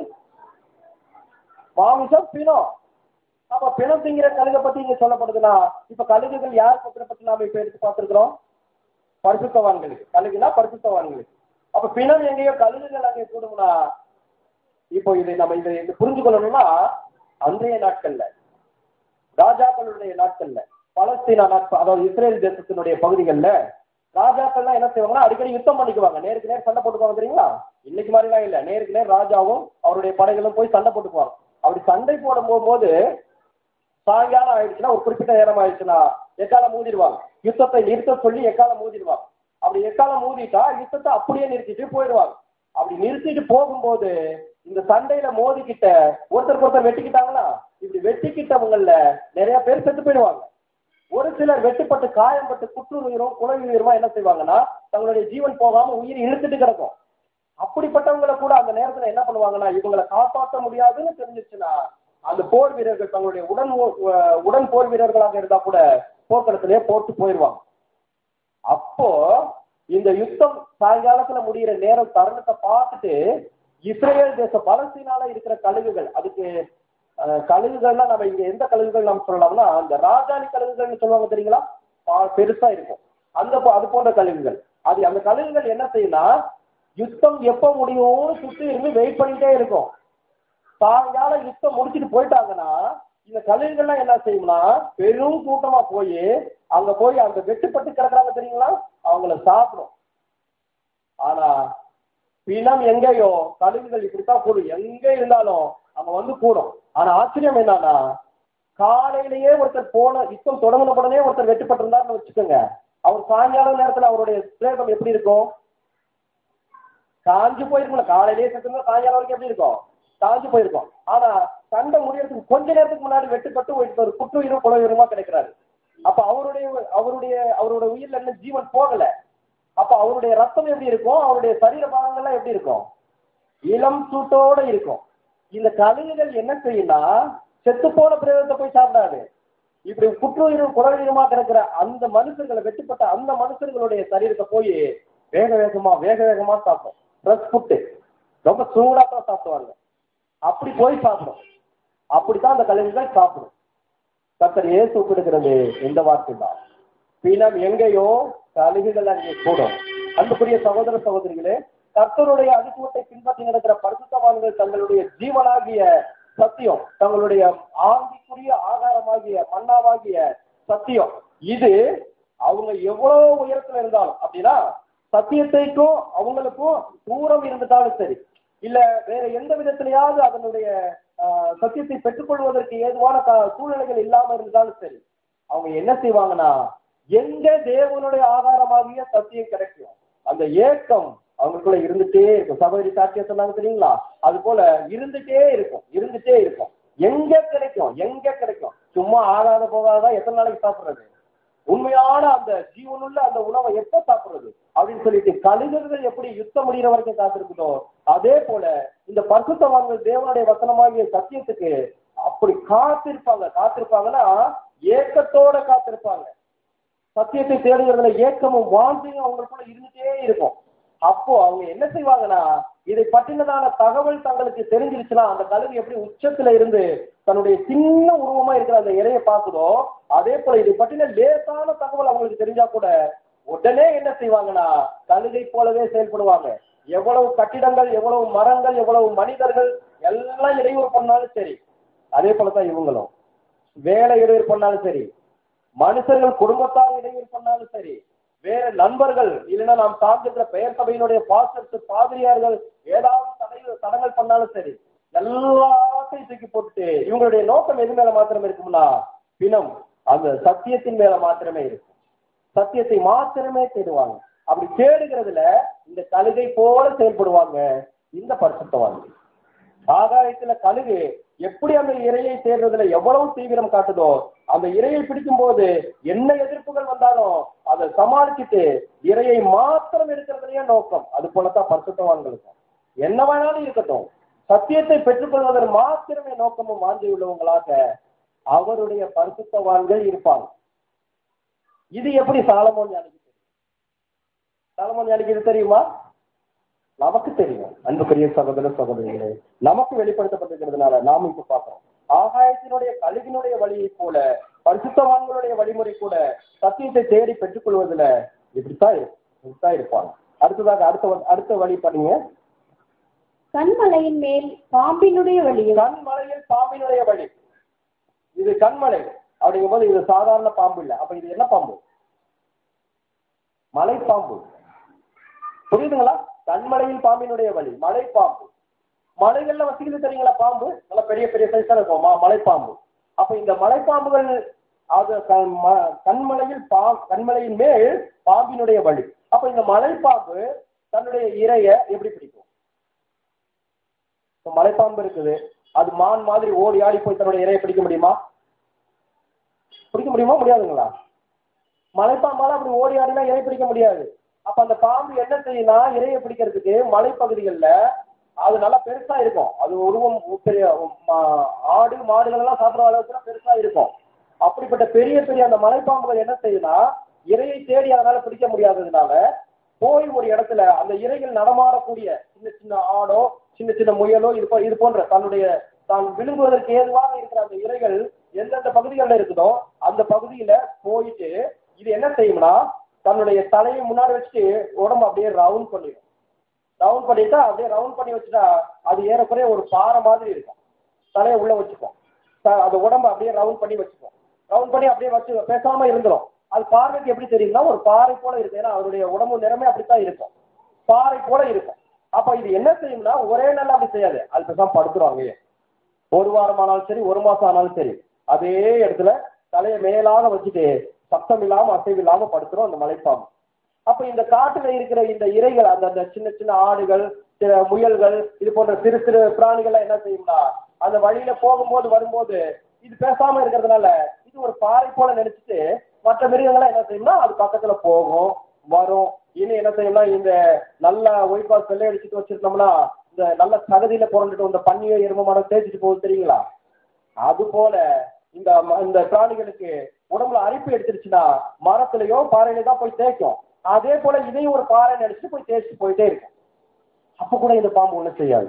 மாமிசம் பிணம் அப்ப பிணம் திங்கிற கழுகை பத்தி இங்க சொல்லப்படுதுன்னா இப்ப கழுகுகள் யார் பத்திர பத்தி நாம இப்ப எடுத்து பார்த்திருக்கிறோம் பரிசுத்தவான்களுக்கு கழுகுனா பரிசுத்தவான்களுக்கு அப்ப பிணம் எங்கேயோ கழுகுகள் அங்கே கூடும்னா இப்போ இதை நம்ம இதை இதை புரிஞ்சு கொள்ளணும்னா அன்றைய நாட்கள்ல ராஜாக்களுடைய நாட்கள்ல பலஸ்தீனா நாட்கள் அதாவது இஸ்ரேல் தேசத்தினுடைய பகுதிகள்ல ராஜாக்கள்லாம் என்ன செய்வாங்கன்னா அடிக்கடி யுத்தம் பண்ணிக்குவாங்க நேருக்கு நேர் சண்டை போட்டுக்குவாங்க தெரியுங்களா இன்னைக்கு மாதிரிலாம் இல்ல நேருக்கு நேர் ராஜாவும் அவருடைய படைகளும் போய் சண்டை போட்டுக்குவாங்க அப்படி சண்டை போடும் போகும்போது சாயங்காலம் ஆயிடுச்சுன்னா ஒரு குறிப்பிட்ட நேரம் ஆயிடுச்சுன்னா எக்காலம் மூடிடுவாங்க யுத்தத்தை நிறுத்த சொல்லி எக்காலம் மூடிடுவாங்க அப்படி எக்காலம் மூடிட்டா யுத்தத்தை அப்படியே நிறுத்திட்டு போயிடுவாங்க அப்படி நிறுத்திட்டு போகும்போது இந்த சண்டையில மோதிக்கிட்ட ஒருத்தருக்கு ஒருத்தர் வெட்டிக்கிட்டாங்களா இப்படி வெட்டிக்கிட்டவங்கள நிறைய பேர் செத்து போயிடுவாங்க ஒரு சிலர் வெட்டுப்பட்டு காயம்பட்டு குற்றுயிரும் குலவுயிருமா என்ன செய்வாங்கன்னா தங்களுடைய ஜீவன் போகாம உயிர் இழுத்துட்டு கிடக்கும் அப்படிப்பட்டவங்களை கூட அந்த நேரத்துல என்ன பண்ணுவாங்கன்னா இவங்களை காப்பாற்ற முடியாதுன்னு தெரிஞ்சிச்சுன்னா அந்த போர் வீரர்கள் தங்களுடைய உடன் ஓ- உடன் போர் வீரர்களாக இருந்தா கூட போர்க்களத்திலேயே போட்டு போயிடுவாங்க அப்போ இந்த யுத்தம் சாயங்காலத்துல முடியிற நேரம் தருணத்தை பார்த்துட்டு இஸ்ரேல் தேச பலஸ்தீனால இருக்கிற கழுகுகள் அதுக்கு அஹ், கழுகுகள்லாம் நம்ம இங்க எந்த கழுகுகள் நம்ம சொல்லலாம்னா அந்த ராஜாளி கழுகுகள்னு சொல்லுவாங்க தெரியுங்களா பா- பெருசா இருக்கும் அந்த போ- அது போன்ற கழுகுகள் அது அந்த கழுகுகள் என்ன செய்யும்னா யுத்தம் எப்ப முடியும்னு சுத்தி இருந்து வெயிட் பண்ணிட்டே இருக்கும் சாயங்காலம் யுத்தம் முடிச்சிட்டு போயிட்டாங்கன்னா இந்த கழுகுகள்லாம் என்ன செய்யும்னா பெரும் கூட்டமா போய் அங்க போய் அந்த வெட்டுப்பட்டு கிடக்குறாங்க தெரியுங்களா அவங்கள சாப்பிடும் ஆனா பிணம் எங்கேயோ கழுகுகள் இப்படித்தான் கூடும் எங்க இருந்தாலும் அங்க வந்து கூடும் ஆனா ஆச்சரியம் என்னன்னா காலையிலேயே ஒருத்தர் போன யுத்தம் தொடங்கின உடனே ஒருத்தர் வெட்டுப்பட்டிருந்தாருன்னு வச்சுக்கோங்க அவர் சாயங்கால நேரத்துல அவருடைய பிரேதம் எப்படி இருக்கும் காஞ்சு போயிருக்கும்ல காலையிலேயே செத்துனா சாயங்காலம் வரைக்கும் எப்படி இருக்கும் காஞ்சு போயிருக்கும் ஆனா சண்டை முடியறதுக்கு கொஞ்ச நேரத்துக்கு முன்னாடி வெட்டுப்பட்டு ஒரு குற்றுயிரும் குலவீரமா கிடைக்கிறாரு அப்ப அவருடைய அவருடைய அவருடைய உயிர்ல என்ன ஜீவன் போகல அப்ப அவருடைய ரத்தம் எப்படி இருக்கும் அவருடைய சரீர பாகங்கள்லாம் எப்படி இருக்கும் இளம் சூட்டோட இருக்கும் இந்த கழுகுகள் என்ன செய்யும்னா செத்து போன பிரேதத்தை போய் சாப்பிடாது இப்படி குற்றுயிரும் குலவீரமா கிடக்கிற அந்த மனுஷர்களை வெட்டுப்பட்ட அந்த மனுஷர்களுடைய சரீரத்தை போய் வேக வேகமா வேக வேகமா சாப்பிடும் ஃப்ரெஷ் ஃபுட்டு ரொம்ப சூடா தான் சாப்பிடுவாங்க அப்படி போய் சாப்பிடும் அப்படித்தான் அந்த கழுகுகள் சாப்பிடும் கத்தர் ஏசு ஒப்பிடுகிறது இந்த வார்த்தை தான் பிணம் எங்கேயோ கழுகுகள் அங்கே கூடும் அன்புக்குரிய சகோதர சகோதரிகளே கர்த்தருடைய அதிசுவத்தை பின்பற்றி நடக்கிற பரிசுத்தவான்கள் தங்களுடைய ஜீவனாகிய சத்தியம் தங்களுடைய ஆங்கிக்குரிய ஆகாரமாகிய மன்னாவாகிய சத்தியம் இது அவங்க எவ்வளவு உயரத்துல இருந்தாலும் அப்படின்னா சத்தியத்தைக்கும் அவங்களுக்கும் தூரம் இருந்துட்டாலும் சரி இல்ல வேற எந்த விதத்திலேயாவது அதனுடைய ஆஹ், சத்தியத்தை பெற்றுக்கொள்வதற்கு ஏதுவான கா- சூழ்நிலைகள் இல்லாம இருந்தாலும் சரி அவங்க என்ன செய்வாங்கன்னா எங்க தேவனுடைய ஆதாரமாகிய சத்தியம் கிடைக்கும் அந்த ஏக்கம் அவங்களுக்குள்ள இருந்துட்டே இருக்கும் சகோதரி சாட்சியம் சொன்னாங்க தெரியுங்களா அது போல இருந்துட்டே இருக்கும் இருந்துட்டே இருக்கும் எங்க கிடைக்கும் எங்க கிடைக்கும் சும்மா ஆகாத போகாதான் எத்தனை நாளைக்கு சாப்பிடுறது உண்மையான அந்த ஜீவனுள்ள அந்த உணவை எப்ப சாப்பிடுறது அப்படின்னு சொல்லிட்டு கழுகுகள் எப்படி யுத்தம் முடிகிற வரைக்கும் காத்திருக்குதோ அதே போல இந்த பரிசுத்தவான்கள் தேவனுடைய வசனமாகிய சத்தியத்துக்கு அப்படி காத்திருப்பாங்க காத்திருப்பாங்கன்னா ஏக்கத்தோட காத்திருப்பாங்க சத்தியத்தை தேடுகிறதுல ஏக்கமும் வாஞ்சியும் அவங்களுக்குள்ள இருந்துட்டே இருக்கும் அப்போ அவங்க என்ன செய்வாங்கன்னா இதை பற்றினதான தகவல் தங்களுக்கு தெரிஞ்சிருச்சுன்னா அந்த கழுகு எப்படி உச்சத்துல இருந்து தன்னுடைய சின்ன உருவமா இருக்கிற அந்த இறையை பார்க்குதோ அதே போல இதை பற்றின லேசான தகவல் அவங்களுக்கு தெரிஞ்சா கூட உடனே என்ன செய்வாங்கன்னா கழுகை போலவே செயல்படுவாங்க எவ்வளவு கட்டிடங்கள் எவ்வளவு மரங்கள் எவ்வளவு மனிதர்கள் எல்லாம் இடையூறு பண்ணாலும் சரி அதே போலதான் இவங்களும் வேலை இடையூறு பண்ணாலும் சரி மனுஷர்கள் குடும்பத்தார் இடையூறு பண்ணாலும் சரி வேற நண்பர்கள் இல்லைன்னா நாம் சார்ந்திருக்கிற பெயர் சபையினுடைய பாஸ்டர்ஸ் பாதிரியார்கள் ஏதாவது தடை தடங்கள் பண்ணாலும் சரி எல்லாத்தையும் தூக்கி போட்டுட்டு இவங்களுடைய நோக்கம் எது மேல மாத்திரம் இருக்கும்னா பிணம் அந்த சத்தியத்தின் மேல மாத்திரமே இருக்கும் சத்தியத்தை மாத்திரமே தேடுவாங்க அப்படி தேடுகிறதுல இந்த கழுகை போல செயல்படுவாங்க இந்த பரிசுத்தவாங்க ஆகாயத்துல கழுகு எப்படி அந்த இரையை தேடுறதுல எவ்வளவு தீவிரம் காட்டுதோ அந்த இரையை பிடிக்கும் போது என்ன எதிர்ப்புகள் வந்தாலும் அதை சமாளிச்சுட்டு இரையை மாத்திரம் எடுக்கிறதுலயே நோக்கம் அது போலத்தான் பரிசுத்தவான்களுக்கும் என்ன வேணாலும் இருக்கட்டும் சத்தியத்தை பெற்றுக்கொள்வதன் மாத்திரமே நோக்கமும் வாஞ்சி உள்ளவங்களாக அவருடைய பரிசுத்தவான்கள் இருப்பாங்க இது எப்படி சாலமோன் ஞானிக்கு தெரியும் சாலமோன் ஞானிக்கு இது தெரியுமா நமக்கு தெரியும் அன்புக்குரிய சகோதர சகோதரிகளே நமக்கு வெளிப்படுத்தப்பட்டிருக்கிறதுனால நாம இப்ப பார்க்கிறோம் ஆகாயத்தினுடைய கழுகினுடைய வழியை போல பரிசுத்தவான்களுடைய வழிமுறை கூட சத்தியத்தை தேடி பெற்றுக்கொள்வதில் இப்படித்தான் இரு- இப்படித்தான் இருப்பாங்க அடுத்ததாக அடுத்த வ- அடுத்த வழி பண்ணீங்க கண்மலையின் மேல் பாம்பினுடைய வழியும் கண்மலையில் பாம்பினுடைய வழி இது கண்மலை அப்படிங்கும்போது இது சாதாரண பாம்பு இல்ல அப்ப இது என்ன பாம்பு மலை பாம்பு புரியுதுங்களா கண்மலையில் பாம்பினுடைய வழி மலை பாம்பு மலைகள்ல வசிக்குது தெரியுங்களா பாம்பு நல்லா பெரிய பெரிய சைஸா இருக்கும் ம- மலைப்பாம்பு அப்ப இந்த மலைப்பாம்புகள் அது க- ம- கண்மலையில் பா கண்மலையின் மேல் பாம்பினுடைய வழி அப்ப இந்த மலைப்பாம்பு தன்னுடைய இரைய எப்படி பிடிக்கும் இப்ப மலைப்பாம்பு இருக்குது அது மான் மாதிரி ஓடி ஆடி போய் தன்னுடைய இரையை பிடிக்க முடியுமா பிடிக்க முடியுமா முடியாதுங்களா மலைப்பாம்பால அப்படி ஓடி ஆடினா இறை பிடிக்க முடியாது அப்ப அந்த பாம்பு என்ன செய்யும்னா இரையை பிடிக்கிறதுக்கு மலைப்பகுதிகள்ல அது நல்லா பெருசா இருக்கும் அது உருவம் பெரிய மா- ஆடு மாடுகள் எல்லாம் சாப்பிடுற அளவுக்கு பெருசா இருக்கும் அப்படிப்பட்ட பெரிய பெரிய அந்த மலைப்பாம்புகள் என்ன செய்யும்னா இரையை தேடி அதனால பிடிக்க முடியாததுனால போய் ஒரு இடத்துல அந்த இரைகள் நடமாடக்கூடிய சின்ன சின்ன ஆடோ சின்ன சின்ன முயலோ இது போ- இது போன்ற தன்னுடைய தான் விழுங்குவதற்கு ஏதுவாக இருக்கிற அந்த இரைகள் எந்தெந்த பகுதிகளில் இருக்குதோ அந்த பகுதியில போயிட்டு இது என்ன செய்யும்னா தன்னுடைய தலையை முன்னாடி வச்சுட்டு உடம்பு அப்படியே ரவுண்ட் பண்ணிடும் ரவுண்ட் பண்ணிட்டா அப்படியே ரவுண்ட் பண்ணி வச்சுட்டா அது ஏறக்குறைய ஒரு பாறை மாதிரி இருக்கும் தலையை உள்ள வச்சுக்கும் த- அந்த உடம்பு அப்படியே ரவுண்ட் பண்ணி வச்சுக்கும் ரவுண்ட் பண்ணி அப்படியே வச்சு பேசாம இருந்துரும் அது பார்வைக்கு எப்படி தெரியும்னா ஒரு பாறை போல இருக்கு ஏன்னா அவருடைய உடம்பு நிறமே அப்படித்தான் இருக்கும் பாறை போல இருக்கும் அப்ப இது என்ன செய்யும்னா ஒரே நாள் அப்படி செய்யாது அது பேசாம படுத்துரும் அங்கேயே ஒரு வாரம் ஆனாலும் சரி ஒரு மாசம் ஆனாலும் சரி அதே இடத்துல தலையை மேலாக வச்சுட்டு சத்தம் இல்லாம அசைவு இல்லாம படுத்துரும் அந்த மலைப்பாம்பு அப்ப இந்த காட்டுல இருக்கிற இந்த இரைகள் அந்த அந்த சின்ன சின்ன ஆடுகள் சில முயல்கள் இது போன்ற சிறு சிறு பிராணிகள்லாம் என்ன செய்யும்னா அந்த வழியில போகும்போது வரும்போது இது பேசாம இருக்கிறதுனால இது ஒரு பாறை போல நினைச்சிட்டு மற்ற மிருகங்கள்லாம் என்ன செய்யும்னா அது பக்கத்துல போகும் வரும் இனி என்ன செய்யும்னா இந்த நல்ல ஒய்பால் செல்லை அடிச்சுட்டு வச்சிருந்தோம்னா இந்த நல்ல சகதியில புரண்டுட்டு இந்த பன்னியோ எரும மரம் தேய்ச்சிட்டு போகுது தெரியுங்களா அது போல இந்த ம- இந்த பிராணிகளுக்கு உடம்புல அரிப்பு எடுத்துருச்சுன்னா மரத்துலயோ பாறையில தான் போய் தேய்க்கும் அதே போல இதையும் ஒரு பாறை நினைச்சிட்டு போய் தேய்ச்சிட்டு போயிட்டே இருக்கும் அப்ப கூட இந்த பாம்பு ஒண்ணும் செய்யாது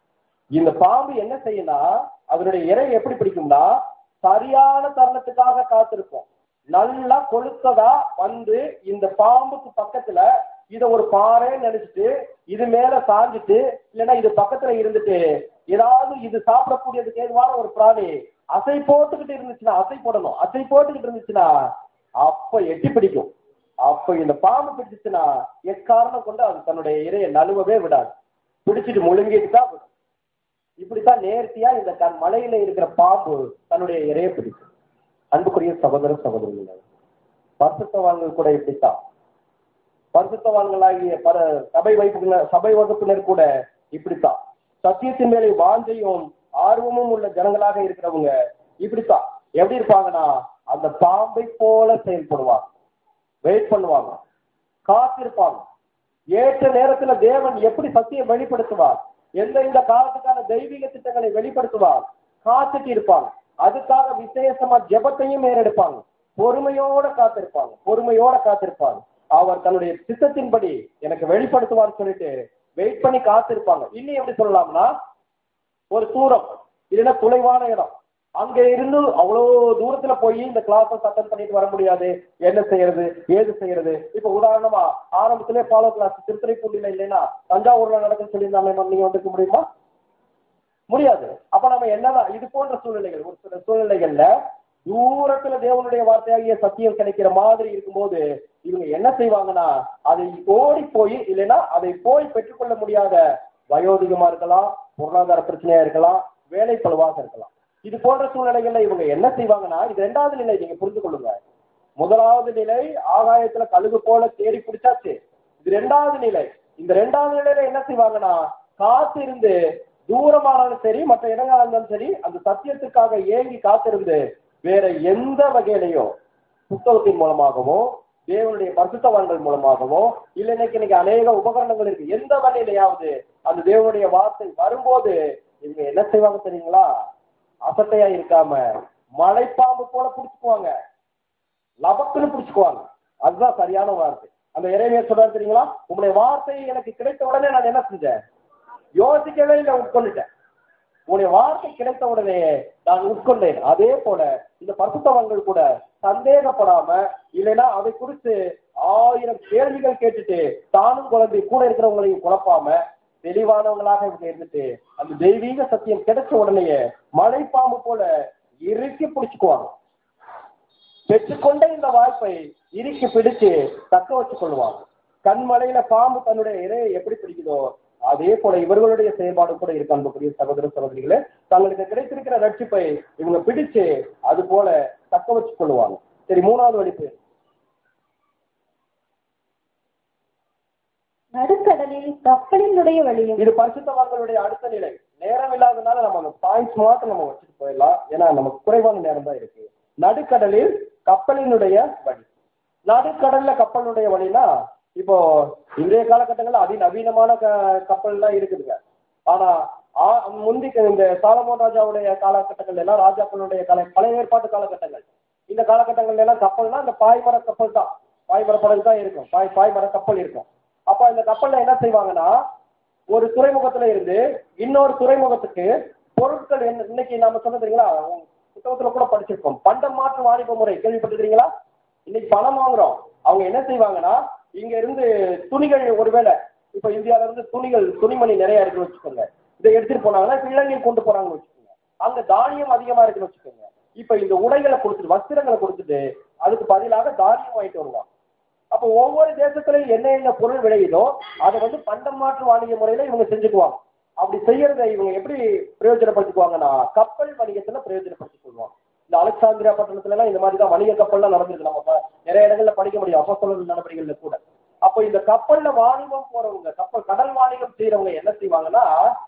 இந்த பாம்பு என்ன செய்யும்னா அதனுடைய இறை எப்படி பிடிக்கும்னா சரியான தருணத்துக்காக காத்திருக்கும் நல்லா கொளுத்ததா வந்து இந்த பாம்புக்கு பக்கத்துல இத ஒரு பாறைன்னு நினைச்சிட்டு இது மேல சாஞ்சிட்டு இல்லைன்னா இது பக்கத்துல இருந்துட்டு ஏதாவது இது சாப்பிடக்கூடியதுக்கு ஏதுவான ஒரு பிராணி அசை போட்டுக்கிட்டு இருந்துச்சுன்னா அசை போடணும் அசை போட்டுக்கிட்டு இருந்துச்சுன்னா அப்ப எட்டி பிடிக்கும் அப்ப இந்த பாம்பு பிடிச்சிச்சுன்னா எக்காரணம் கொண்டு அது தன்னுடைய இரையை நழுவவே விடாது பிடிச்சிட்டு முழுங்கிட்டு தான் விடும் இப்படித்தான் நேர்த்தியா இந்த கண் மலையில இருக்கிற பாம்பு தன்னுடைய இரையை பிடிக்கும் அன்புக்குரிய சகோதர சகோதரிகள் பரிசுத்தவான்கள் கூட இப்படித்தான் பரிசுத்தவான்களாகிய பல சபை வைப்புகள் சபை வகுப்பினர் கூட இப்படித்தான் சத்தியத்தின் மேலே வாஞ்சையும் ஆர்வமும் உள்ள ஜனங்களாக இருக்கிறவங்க இப்படித்தான் எப்படி இருப்பாங்கன்னா அந்த பாம்பை போல செயல்படுவாங்க வெயிட் பண்ணுவாங்க காத்திருப்பாங்க ஏற்ற நேரத்துல தேவன் எப்படி சத்தியம் வெளிப்படுத்துவார் எந்த இந்த காலத்துக்கான தெய்வீக திட்டங்களை வெளிப்படுத்துவார் காத்துட்டு இருப்பாங்க அதுக்காக விசேஷமா ஜெபத்தையும் ஏறெடுப்பாங்க பொறுமையோட காத்திருப்பாங்க பொறுமையோட காத்திருப்பாங்க அவர் தன்னுடைய சித்தத்தின்படி எனக்கு வெளிப்படுத்துவார்னு சொல்லிட்டு வெயிட் பண்ணி காத்திருப்பாங்க இன்னும் எப்படி சொல்லலாம்னா ஒரு தூரம் இல்லைன்னா தொலைவான இடம் அங்க இருந்து அவ்வளவு தூரத்துல போய் இந்த கிளாஸ் அட்டன் பண்ணிட்டு வர முடியாது என்ன செய்யறது ஏது செய்யறது இப்ப உதாரணமா ஆரம்பத்திலே ஃபாலோ கிளாஸ் திருத்துறைப்பூண்டில இல்லைன்னா தஞ்சாவூர்ல நடக்குன்னு சொல்லியிருந்தாங்க நீங்க வந்துக்க முடியுமா முடியாது அப்ப நம்ம என்னதான் இது போன்ற சூழ்நிலைகள் ஒரு சில சூழ்நிலைகள்ல தூரத்துல தேவனுடைய வார்த்தையாகிய சத்தியம் கிடைக்கிற மாதிரி இருக்கும்போது இவங்க என்ன செய்வாங்கன்னா அதை ஓடி போய் இல்லைன்னா அதை போய் பெற்றுக்கொள்ள முடியாத வயோதிகமா இருக்கலாம் பொருளாதார பிரச்சனையா இருக்கலாம் வேலை பழுவாக இருக்கலாம் இது போன்ற சூழ்நிலைகள்ல இவங்க என்ன செய்வாங்கன்னா இது ரெண்டாவது நிலை நீங்க புரிந்து கொள்ளுங்க முதலாவது நிலை ஆகாயத்துல கழுகு போல தேடி பிடிச்சாச்சு இது ரெண்டாவது நிலை இந்த ரெண்டாவது நிலையில என்ன செய்வாங்கன்னா காத்திருந்து தூரமானாலும் சரி மற்ற இடங்களா இருந்தாலும் சரி அந்த சத்தியத்துக்காக ஏங்கி காத்திருந்து வேற எந்த வகையிலையும் புத்தகத்தின் மூலமாகவோ தேவனுடைய பரிசுத்தவான்கள் மூலமாகவோ இல்ல இன்னைக்கு இன்னைக்கு அநேக உபகரணங்கள் இருக்கு எந்த வழியிலையாவது அந்த தேவனுடைய வார்த்தை வரும்போது இவங்க என்ன செய்வாங்க தெரியுங்களா அசட்டையா இருக்காம மலைப்பாம்பு போல புடிச்சுக்குவாங்க லபக்குன்னு புடிச்சுக்குவாங்க அதுதான் சரியான வார்த்தை அந்த இறைமையை சொல்றாரு தெரியுங்களா உங்களுடைய வார்த்தை எனக்கு கிடைத்த உடனே நான் என்ன செஞ்சேன் யோசிக்கவே இல்லை உட்கொண்டுட்டேன் உங்களுடைய வார்த்தை கிடைத்த உடனே நான் உட்கொண்டேன் அதே போல இந்த பரிசுத்தவங்கள் கூட சந்தேகப்படாம இல்லைன்னா அதை குறித்து ஆயிரம் கேள்விகள் கேட்டுட்டு தானும் குழந்தை கூட இருக்கிறவங்களையும் குழப்பாம தெளிவானவங்களாக இவங்க இருந்துட்டு அந்த தெய்வீக சத்தியம் கிடைச்ச உடனேயே மலைப்பாம்பு போல இறுக்கி பிடிச்சுக்குவாங்க பெற்றுக்கொண்ட இந்த வாய்ப்பை இறுக்கி பிடிச்சு தக்க வச்சுக் கொள்வாங்க கண்மலையில பாம்பு தன்னுடைய இரையை எப்படி பிடிக்குதோ அதே போல இவர்களுடைய செயல்பாடு கூட இருக்கு அன்புக்குரிய சகோதர சகோதரிகளே தங்களுக்கு கிடைத்திருக்கிற ரட்சிப்பை இவங்க பிடிச்சு அது போல தக்க வச்சுக் கொள்வாங்க சரி மூணாவது வழிப்பு நடுக்கடலில் கப்பலினுடைய வழியும் இது பரிசுத்தவான்களுடைய அடுத்த நிலை நேரம் இல்லாதனால நம்ம அந்த பாயிண்ட்ஸ் மாத்திரம் நம்ம வச்சுட்டு போயிடலாம் ஏன்னா நமக்கு குறைவான நேரம் தான் இருக்கு நடுக்கடலில் கப்பலினுடைய வழி நடுக்கடல்ல கப்பலுடைய வழினா இப்போ இன்றைய காலகட்டங்கள்ல அதிநவீனமான க- கப்பல்லாம் இருக்குதுங்க ஆனா ஆ- முந்தி இந்த சாலமோன் ராஜாவுடைய காலகட்டங்கள் எல்லாம் ராஜாக்களுடைய கால பழைய ஏற்பாட்டு காலகட்டங்கள் இந்த காலகட்டங்கள்ல எல்லாம் கப்பல்னா இந்த பாய்மர கப்பல் தான் பாய்மர படகு தான் இருக்கும் பாய் பாய்மர கப்பல் இருக்கும் அப்ப இந்த கப்பல்ல என்ன செய்வாங்கன்னா ஒரு துறைமுகத்துல இருந்து இன்னொரு துறைமுகத்துக்கு பொருட்கள் என்ன இன்னைக்கு நாம சொன்ன தெரியுங்களா உங்க புத்தகத்துல கூட படிச்சிருக்கோம் பண்டம் மாற்று வாணிப முறை கேள்விப்பட்டிருக்கீங்களா இன்னைக்கு பணம் வாங்குறோம் அவங்க என்ன செய்வாங்கன்னா இங்க இருந்து துணிகள் ஒருவேளை இப்ப இந்தியால இருந்து துணிகள் துணிமணி நிறைய இருக்குன்னு வச்சுக்கோங்க இதை எடுத்துட்டு போனாங்கன்னா இப்ப இலங்கையில் கொண்டு போறாங்கன்னு வச்சுக்கோங்க அங்க தானியம் அதிகமா இருக்குன்னு வச்சுக்கோங்க இப்ப இந்த உடைகளை கொடுத்துட்டு வஸ்திரங்களை கொடுத்துட்டு அதுக்கு பதிலாக தானியம் வாங்கிட்டு வருவாங்க அப்போ ஒவ்வொரு தேசத்திலையும் என்ன என்ன பொருள் விளையுதோ அதை வந்து பண்டம் மாற்று வாணிக முறையில இவங்க செஞ்சுக்குவாங்க அப்படி செய்யறதை இவங்க எப்படி பிரயோஜனப்படுத்திக்குவாங்கன்னா கப்பல் வணிகத்துல பிரயோஜனப்படுத்திக் கொள்வாங்க இந்த அலெக்சாந்திரியா பட்டணத்துல எல்லாம் இந்த மாதிரி தான் வணிக கப்பல்லாம் நடந்திருக்கு நம்ம ப- நிறைய இடங்கள்ல படிக்க முடியும் அப்போ நடவடிக்கைகள்ல கூட அப்போ இந்த கப்பல்ல வாணிபம் போறவங்க கப்பல் கடல் வாணிகம் செய்யறவங்க என்ன செய்வாங்கன்னா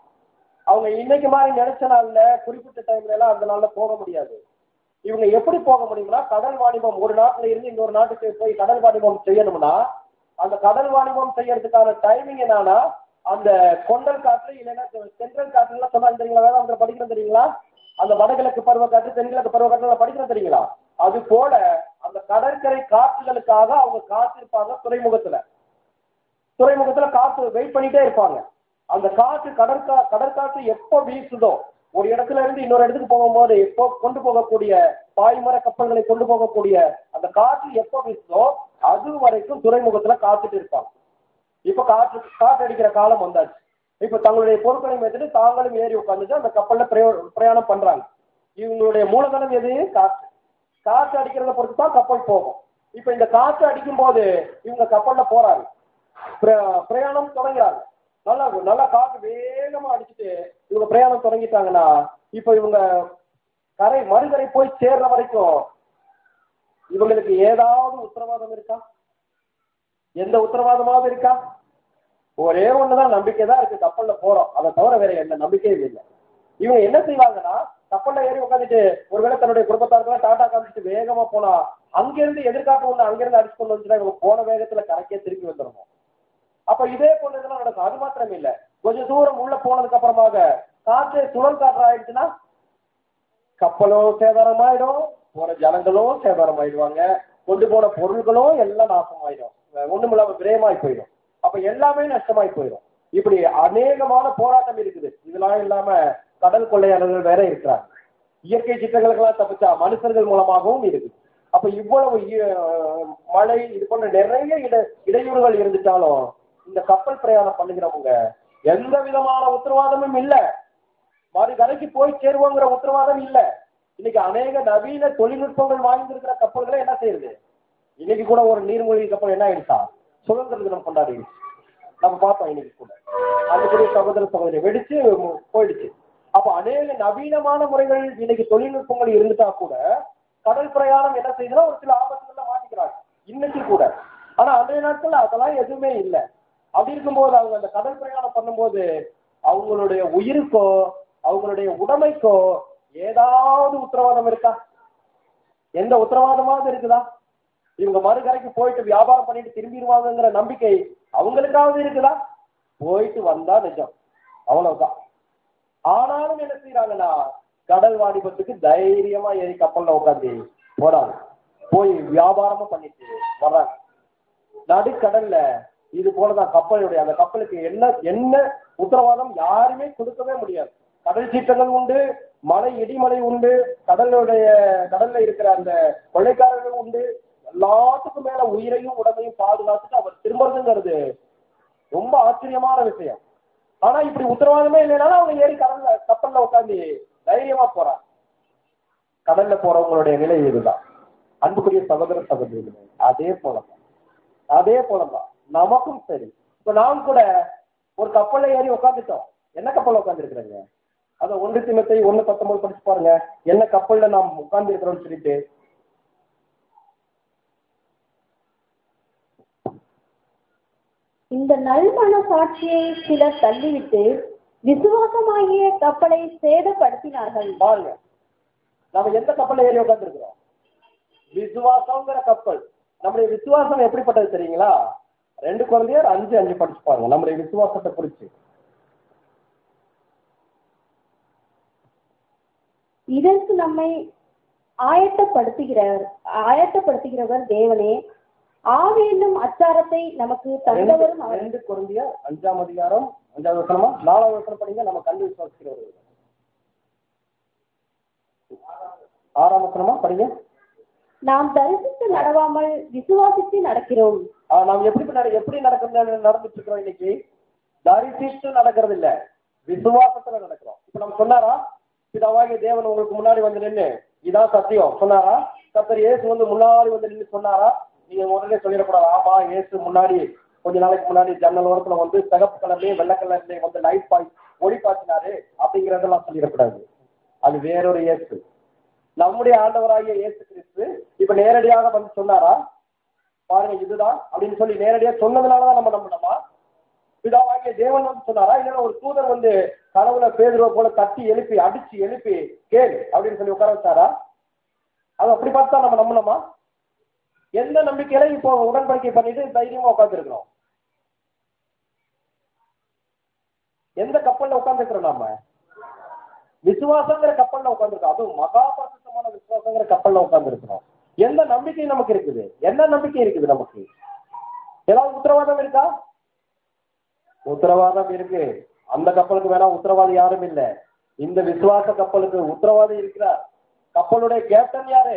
அவங்க இன்னைக்கு மாதிரி நினைச்ச நாள்ல குறிப்பிட்ட டைம்ல எல்லாம் அந்த நாள்ல போக முடியாது இவங்க எப்படி போக முடியும்னா கடல் வாணிபம் ஒரு நாட்டுல இருந்து இன்னொரு நாட்டுக்கு போய் கடல் வாணிபம் செய்யணும்னா அந்த கடல் வாணிபம் செய்யறதுக்கான டைமிங் என்னன்னா அந்த கொண்டல் காற்று இல்லைன்னா சென்ட்ரல் காற்று எல்லாம் சொன்னா தெரியுங்களா வேற அவங்க படிக்கிறோம் தெரியுங்களா அந்த வடகிழக்கு பருவ காற்று தென்கிழக்கு பருவ காற்று எல்லாம் படிக்கிறோம் தெரியுங்களா அது போல அந்த கடற்கரை காற்றுகளுக்காக அவங்க காத்திருப்பாங்க துறைமுகத்துல துறைமுகத்துல காற்று வெயிட் பண்ணிட்டே இருப்பாங்க அந்த காற்று கடற்கா கடற்காற்று எப்போ வீசுதோ ஒரு இடத்துல இருந்து இன்னொரு இடத்துக்கு போகும்போது எப்போ கொண்டு போகக்கூடிய பாய்மர கப்பல்களை கொண்டு போகக்கூடிய அந்த காற்று எப்போ வீசுதோ அது வரைக்கும் துறைமுகத்துல காத்துட்டு இருப்பாங்க இப்ப காற்று காற்று அடிக்கிற காலம் வந்தாச்சு இப்ப தங்களுடைய பொருட்களை மேய்த்துட்டு தாங்களும் ஏறி உட்காந்துட்டு அந்த கப்பல்ல பிரயோ- பிரயாணம் பண்றாங்க இவங்களுடைய மூலதனம் எது காற்று காற்று அடிக்கிறத பொறுத்து தான் கப்பல் போகும் இப்ப இந்த காற்று அடிக்கும் போது இவங்க கப்பல்ல போறாங்க பிர- பிரயாணம் தொடங்குறாங்க நல்லா நல்லா காற்று வேகமா அடிச்சுட்டு இவங்க பிரயாணம் தொடங்கிட்டாங்கன்னா இப்ப இவங்க கரை மறுகரை போய் சேர்ற வரைக்கும் இவங்களுக்கு ஏதாவது உத்தரவாதம் இருக்கா எந்த உத்தரவாதமாவது இருக்கா ஒரே ஒண்ணுதான் நம்பிக்கை தான் இருக்கு கப்பல்ல போறோம் அதை தவிர வேற எந்த நம்பிக்கையும் இல்லை இவங்க என்ன செய்வாங்கன்னா கப்பல்ல ஏறி உட்காந்துட்டு ஒருவேளை தன்னுடைய குடும்பத்தாருக்கெல்லாம் டாடா காமிச்சிட்டு வேகமா போனா அங்கிருந்து எதிர்காட்டு ஒண்ணு அங்கிருந்து அடிச்சு கொண்டு வந்துச்சுன்னா இவங்க போன வேகத்துல கரைக்கே திருப்பி வந்துடணும் அப்ப இதே போல இதெல்லாம் நடக்கும் அது மாத்திரம் இல்ல கொஞ்சம் தூரம் உள்ள போனதுக்கு அப்புறமாக காற்று சுழல் காற்று ஆயிடுச்சுன்னா கப்பலும் சேதாரமாயிடும் போன ஜனங்களும் சேதாரமாயிடுவாங்க கொண்டு போன பொருள்களும் எல்லாம் நாசமாயிடும் ஒண்ணும் இல்லாம விரயமாய் போயிடும் அப்ப எல்லாமே நஷ்டமாய் போயிடும் இப்படி அநேகமான போராட்டம் இருக்குது இதெல்லாம் இல்லாம கடல் கொள்ளையாளர்கள் வேற இருக்கிறாங்க இயற்கை சிற்றங்களுக்கெல்லாம் தப்பிச்சா மனுஷர்கள் மூலமாகவும் இருக்குது அப்ப இவ்வளவு இ- மழை இது போன்ற நிறைய இட இடையூறுகள் இருந்துட்டாலும் இந்த கப்பல் பிரயாணம் பண்ணுகிறவங்க எந்த விதமான உத்தரவாதமும் இல்ல மறு கரைக்கு போய் சேருவோங்கிற உத்தரவாதம் இல்ல இன்னைக்கு அநேக நவீன தொழில்நுட்பங்கள் வாங்கியிருக்கிற கப்பல்களை என்ன செய்யுது இன்னைக்கு கூட ஒரு நீர்மூழ்கி கப்பல் என்ன ஆயிடுச்சா சுதந்திர தினம் கொண்டாடி நம்ம பார்த்தோம் இன்னைக்கு கூட அதுக்குரிய சகோதர சகோதரி வெடிச்சு மு- போயிடுச்சு அப்ப அநேக நவீனமான முறைகள் இன்னைக்கு தொழில்நுட்பங்கள் இருந்துட்டா கூட கடல் பிரயாணம் என்ன செய்யுதுன்னா ஒரு சில ஆபத்துகள்ல மாட்டிக்கிறாங்க இன்னைக்கு கூட ஆனா அன்றைய நாட்கள்ல அதெல்லாம் எதுவுமே இல்லை அப்படி இருக்கும்போது அவங்க அந்த கடல் பிரயாணம் பண்ணும்போது அவங்களுடைய உயிருக்கோ அவங்களுடைய உடைமைக்கோ ஏதாவது உத்தரவாதம் இருக்கா எந்த உத்தரவாதமாவது இருக்குதா இவங்க மறுகரைக்கு போயிட்டு வியாபாரம் பண்ணிட்டு திரும்பிடுவாங்கங்கிற நம்பிக்கை அவங்களுக்காவது இருக்குதா போயிட்டு வந்தா நிஜம் அவ்வளவுதான் ஆனாலும் என்ன செய்யறாங்கன்னா கடல் வாணிபத்துக்கு தைரியமா ஏறி கப்பல்ல உட்காந்து போறாங்க போய் வியாபாரமும் பண்ணிட்டு வர்றாங்க நடுக்கடல்ல இது போலதான் கப்பலுடைய அந்த கப்பலுக்கு என்ன என்ன உத்தரவாதம் யாருமே கொடுக்கவே முடியாது கடல் சீற்றங்கள் உண்டு மழை இடிமலை உண்டு கடலுடைய கடல்ல இருக்கிற அந்த கொள்ளைக்காரர்கள் உண்டு எல்லாத்துக்கும் மேல உயிரையும் உடம்பையும் பாதுகாத்துட்டு அவர் திரும்புறதுங்கிறது ரொம்ப ஆச்சரியமான விஷயம் ஆனா இப்படி உத்தரவாதமே இல்லைனாலும் அவங்க ஏறி கடல்ல கப்பல்ல உட்காந்து தைரியமா போறாங்க கடல்ல போறவங்களுடைய நிலை இதுதான் அன்புக்குரிய சகோதர சகோதரிகளே அதே போலதான் அதே போலதான் நமக்கும் சரி இப்ப நாம் கூட ஒரு கப்பல்ல ஏறி உட்காந்துட்டோம் என்ன கப்பல்ல உட்காந்துருக்குறேங்க அத ஒன்று தினத்தை ஒண்ணு பத்தொன்பது படிச்சு பாருங்க என்ன கப்பல்ல நாம் உட்கார்ந்து இருக்கிறோம்னு சொல்லிட்டு இந்த நல்மன சாட்சியை சிலர் தள்ளிவிட்டு விசுவாசமாகிய கப்பலை சேதப்படுத்தினார்கள் பாருங்க நம்ம எந்த கப்பல்ல ஏறி உட்காந்துருக்கிறோம் விசுவாசம்ங்கிற கப்பல் நம்முடைய விசுவாசம் எப்படிப்பட்டது தெரியுங்களா ரெண்டு குழந்தையர் அஞ்சு அஞ்சு படிச்சு பாருங்க நம்முடைய விசுவாசத்தை குறிச்சு இதற்கு நம்மை ஆயத்தப்படுத்துகிறார் ஆயத்தப்படுத்துகிறவர் தேவனே ஆவி என்னும் அச்சாரத்தை நமக்கு தந்தவரும் அவர் ரெண்டு குழந்தையர் அஞ்சாம் அதிகாரம் அஞ்சாவது வசனமா நாலாவது வசனம் படிங்க நம்ம கண்டு விசுவாசிக்கிறவர் ஆறாம் வசனமா படிங்க நாம் தரிசித்து நடவாமல் விசுவாசித்து நடக்கிறோம் ஆ, நாம் எப்படி நட- எப்படி நடக்கிறது நடந்துட்டு இருக்கிறோம் இன்னைக்கு தரிசித்து நடக்கிறது இல்ல விசுவாசத்துல நடக்கிறோம் இப்ப நம்ம சொன்னாரா பிதாவாகிய தேவன் உங்களுக்கு முன்னாடி வந்து நின்னு இதான் சத்தியம் சொன்னாரா கத்தர் இயேசு வந்து முன்னாடி வந்து நின்னு சொன்னாரா நீங்க உடனே சொல்லிடக்கூடாது ஆமா இயேசு முன்னாடி கொஞ்ச நாளைக்கு முன்னாடி ஜன்னல் ஓரத்துல வந்து சிகப்பு கலர்லயும் வெள்ளை கலர்லயும் வந்து லைட் பாய் ஒளி பாய்ச்சினாரு அப்படிங்கறதெல்லாம் சொல்லிடக்கூடாது அது வேறொரு இயேசு நம்முடைய ஆண்டவராகிய இயேசு கிறிஸ்து இப்ப நேரடியாக வந்து சொன்னாரா பாருங்க இதுதான் அப்படின்னு சொல்லி நேரடியா சொன்னதுனாலதான் நம்ம நம்பணுமா பிதாவாகிய தேவன் வந்து சொன்னாரா இல்லைன்னா ஒரு தூதர் வந்து கனவுல பேதுருவ போல தட்டி எழுப்பி அடிச்சு எழுப்பி கேளு அப்படின்னு சொல்லி உட்கார வச்சாரா அது அப்படி பார்த்தா நம்ம நம்பணுமா எந்த நம்பிக்கையில இப்போ உடன்படிக்கை பண்ணிட்டு தைரியமா உட்காந்துருக்கிறோம் எந்த கப்பல்ல உட்காந்துருக்கிறோம் நாம விசுவாசங்கிற கப்பல்ல உட்காந்துருக்கோம் அதுவும் மகா பரிசுத்தமான விசுவாசங்கிற கப்பல்ல உட்காந்துருக்கிறோம் எந்த நம்பிக்கை நமக்கு இருக்குது என்ன நம்பிக்கை இருக்குது நமக்கு ஏதாவது உத்தரவாதம் இருக்கா உத்தரவாதம் இருக்கு அந்த கப்பலுக்கு வேணா உத்தரவாதம் யாரும் இல்ல இந்த விசுவாச கப்பலுக்கு உத்தரவாதம் இருக்கிறார் கப்பலுடைய கேப்டன் யாரு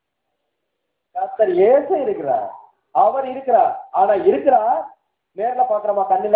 கர்த்தர் இயேசு இருக்கிறார் அவர் இருக்கிறார் ஆனா இருக்கிறார் நேர்ல பாக்குறோமா கண்ணுல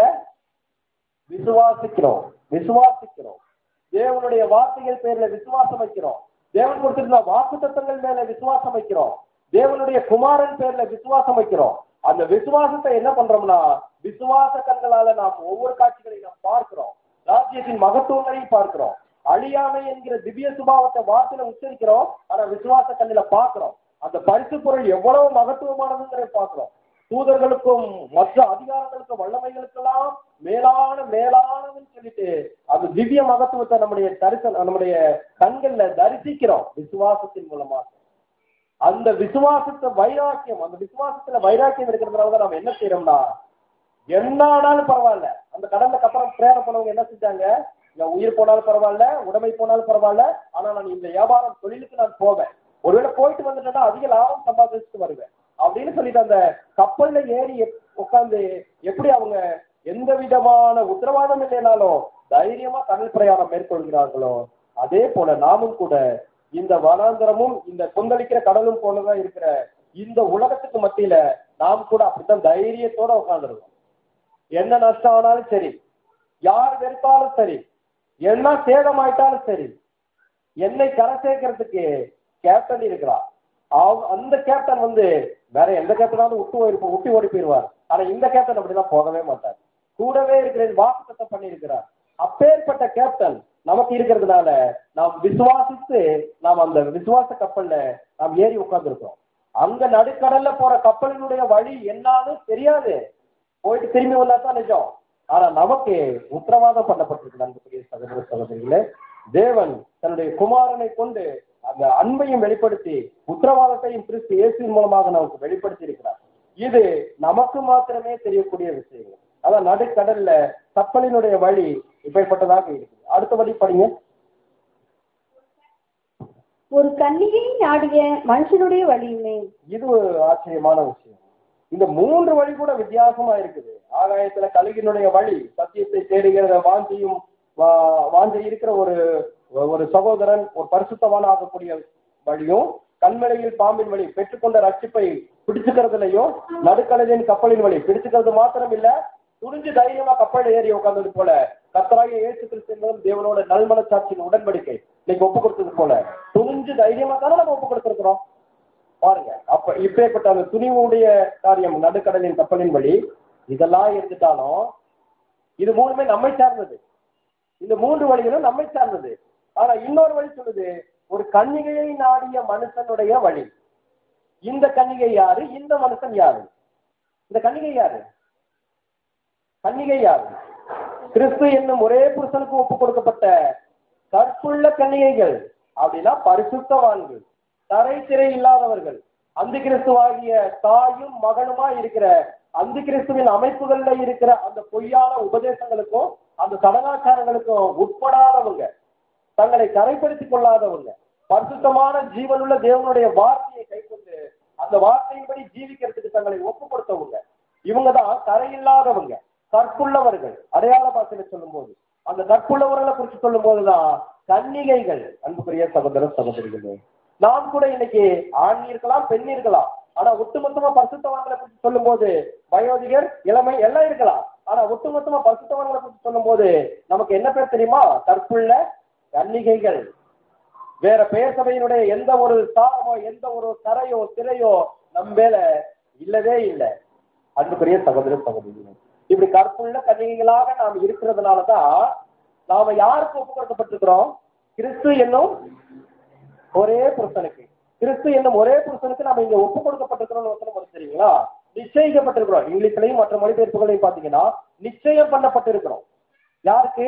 விசுவாசிக்கிறோம் விசுவாசிக்கிறோம் தேவனுடைய வார்த்தைகள் பேர்ல விசுவாசம் வைக்கிறோம் தேவன் கொடுத்திருந்த வாக்கு தத்தங்கள் மேல விசுவாசம் வைக்கிறோம் தேவனுடைய குமாரன் பேர்ல விசுவாசம் வைக்கிறோம் அந்த விசுவாசத்தை என்ன பண்றோம்னா விசுவாச கண்களால நாம் ஒவ்வொரு காட்சிகளையும் நாம் பார்க்கிறோம் ராஜ்யத்தின் மகத்துவங்களையும் பார்க்கிறோம் அழியாமை என்கிற திவ்ய சுபாவத்தை வார்த்தையில உச்சரிக்கிறோம் ஆனா விசுவாச கண்ணில பார்க்கிறோம் அந்த பரிசு பொருள் எவ்வளவு மகத்துவமானதுங்கிறத பார்க்கிறோம் தூதர்களுக்கும் மற்ற அதிகாரங்களுக்கும் வல்லமைகளுக்கெல்லாம் மேலான மேலானதுன்னு சொல்லிட்டு அந்த திவ்ய மகத்துவத்தை நம்முடைய தரிசன நம்முடைய கண்கள்ல தரிசிக்கிறோம் விசுவாசத்தின் மூலமாக அந்த விசுவாசத்தை வைராக்கியம் அந்த விசுவாசத்துல வைராக்கியம் இருக்கிறதுனால தான் நம்ம என்ன செய்யறோம்னா என்ன ஆனாலும் பரவாயில்ல அந்த கடலுக்கு அப்புறம் பிரயாணம் பண்ணவங்க என்ன செஞ்சாங்க என் உயிர் போனாலும் பரவாயில்ல உடைமை போனாலும் பரவாயில்ல ஆனா நான் இந்த வியாபாரம் தொழிலுக்கு நான் போவேன் ஒருவேளை போயிட்டு வந்துட்டேன்னா அதிக லாபம் சம்பாதிச்சுட்டு வருவேன் அப்படின்னு சொல்லிட்டு அந்த கப்பல்ல ஏறி உட்கார்ந்து எப்படி அவங்க எந்த விதமான உத்தரவாதம் இல்லைனாலும் தைரியமா கடல் பிரயாணம் மேற்கொள்கிறார்களோ அதே போல நாமும் கூட இந்த வனாந்தரமும் இந்த கொந்தளிக்கிற கடலும் போலதான் இருக்கிற இந்த உலகத்துக்கு மத்தியில நாம் கூட அப்படித்தான் தைரியத்தோட உட்கார்ந்துருக்கோம் என்ன நஷ்டம் ஆனாலும் சரி யார் வெறுத்தாலும் சரி என்ன சேதமாயிட்டாலும் சரி என்னை கரை சேர்க்கறதுக்கு கேப்டன் இருக்கிறார் அவ- அந்த கேப்டன் வந்து வேற எந்த கேப்டனாவது விட்டு போயிருப்போம் விட்டு ஓடி போயிருவார் ஆனா இந்த கேப்டன் அப்படிதான் போகவே மாட்டார் கூடவே இருக்கிறேன் வாக்குத்தத்தம் பண்ணியிருக்கிறார் அப்பேற்பட்ட கேப்டன் நமக்கு இருக்கிறதுனால நாம் விசுவாசித்து நாம் அந்த விசுவாச கப்பல்ல நாம் ஏறி உட்கார்ந்துருக்கோம் அங்க நடுக்கடல்ல போற கப்பலினுடைய வழி என்னன்னு தெரியாது போயிட்டு திரும்பி வந்தா தான் நிஜம் ஆனா நமக்கு உத்தரவாதம் பண்ணப்பட்டிருக்கு நண்புக்குரிய சகோதர சகோதரிகளே தேவன் தன்னுடைய குமாரனை கொண்டு அந்த அன்பையும் வெளிப்படுத்தி உத்தரவாதத்தை எல்லாவற்றையும் கிறிஸ்து இயேசுவின் மூலமாக நமக்கு வெளிப்படுத்தி இருக்கிறார் இது நமக்கு மாத்திரமே தெரியக்கூடிய விஷயங்கள் அதான் நடுக்கடல்ல கப்பலினுடைய வழி இப்படிப்பட்டதாக இருக்குது அடுத்தபடி படிங்க ஒரு கன்னிகை நாடிய மனுஷனுடைய வழியுமே இது ஒரு ஆச்சரியமான விஷயம் இந்த மூன்று வழி கூட வித்தியாசமா இருக்குது ஆகாயத்துல கழுகினுடைய வழி சத்தியத்தை தேடுகிற வாஞ்சியும் வா- வாஞ்சை இருக்கிற ஒரு ஒரு சகோதரன் ஒரு பரிசுத்தமான ஆகக்கூடிய வழியும் கண்மலையில் பாம்பின் வழி பெற்றுக்கொண்ட ரட்சிப்பை பிடிச்சுக்கிறதுலையும் நடுக்கடலின் கப்பலின் வழி பிடிச்சுக்கிறது மாத்திரம் இல்ல துணிஞ்சு தைரியமா கப்பல் ஏறி உட்கார்ந்தது போல கத்தராகிய இயேசு கிறிஸ்து என்பதும் தேவனோட நல்மனச்சாட்சியின் உடன்படிக்கை இன்னைக்கு ஒப்பு கொடுத்தது போல துணிஞ்சு தைரியமா தானே நம்ம ஒப்பு கொடுத்திருக்கிறோம் பாருங்க அப்ப இப்பேற்பட்ட அந்த துணிவுடைய காரியம் நடுக்கடலின் கப்பலின் வழி இதெல்லாம் இருந்துட்டாலும் இது மூணுமே நம்மை சார்ந்தது இந்த மூன்று வழிகளும் நம்மை சார்ந்தது ஆனா இன்னொரு வழி சொல்லுது ஒரு கன்னிகையை நாடிய மனுஷனுடைய வழி இந்த கன்னிகை யாரு இந்த மனுஷன் யாரு இந்த கன்னிகை யாரு கன்னிகை யாரு கிறிஸ்து என்னும் ஒரே புருஷனுக்கு ஒப்பு கொடுக்கப்பட்ட கற்புள்ள கன்னிகைகள் அப்படின்னா பரிசுத்தவான்கள் தரை திரை இல்லாதவர்கள் அந்த கிறிஸ்துவாகிய தாயும் மகனுமா இருக்கிற அந்த கிறிஸ்துவின் அமைப்புகள்ல இருக்கிற அந்த பொய்யான உபதேசங்களுக்கும் அந்த சடங்காச்சாரங்களுக்கும் உட்படாதவங்க தங்களை கரைப்படுத்திக் கொள்ளாதவங்க பரிசுத்தமான ஜீவனுள்ள தேவனுடைய வார்த்தையை கைக்கொண்டு அந்த வார்த்தையின்படி ஜீவிக்கிறதுக்கு தங்களை ஒப்பு கொடுத்தவங்க இவங்க தான் கரையில்லாதவங்க கற்புள்ளவர்கள் அடையாள பாசையில சொல்லும் போது அந்த கற்புள்ளவர்களை குறித்து சொல்லும் போதுதான் கன்னிகைகள் அன்புக்குரிய சகோதர சகோதரிகளே நாம் கூட இன்னைக்கு ஆண் இருக்கலாம் பெண் இருக்கலாம் ஆனா ஒட்டுமொத்தமா பரிசுத்தவான்களை குறித்து சொல்லும் போது வயோதிகர் இளமை எல்லாம் இருக்கலாம் ஆனா ஒட்டுமொத்தமா பரிசுத்தவான்களை குறித்து சொல்லும் போது நமக்கு என்ன பேர் தெரியுமா கற்புள்ள கன்னிகைகள் வேற பெயர் சபையினுடைய எந்த ஒரு சாரமோ எந்த ஒரு கரையோ திரையோ நம்ம மேல இல்லவே இல்லை அன்புக்குரிய சகோதர சகோதரிகளே இப்படி கற்புள்ள கன்னிகைகளாக நாம் இருக்கிறதுனாலதான் நாம யாருக்கு ஒப்பு கொடுக்கப்பட்டிருக்கிறோம் கிறிஸ்து என்னும் ஒரே புருஷனுக்கு கிறிஸ்து என்னும் ஒரே புருஷனுக்கு நாம இங்க ஒப்பு கொடுக்கப்பட்டிருக்கிறோம் வசனம் வருது தெரியுங்களா நிச்சயிக்கப்பட்டிருக்கிறோம் இங்கிலீஷ்லயும் மற்ற மொழிபெயர்ப்புகளையும் பாத்தீங்கன்னா நிச்சயம் பண்ணப்பட்டிருக்கிறோம் யாருக்கு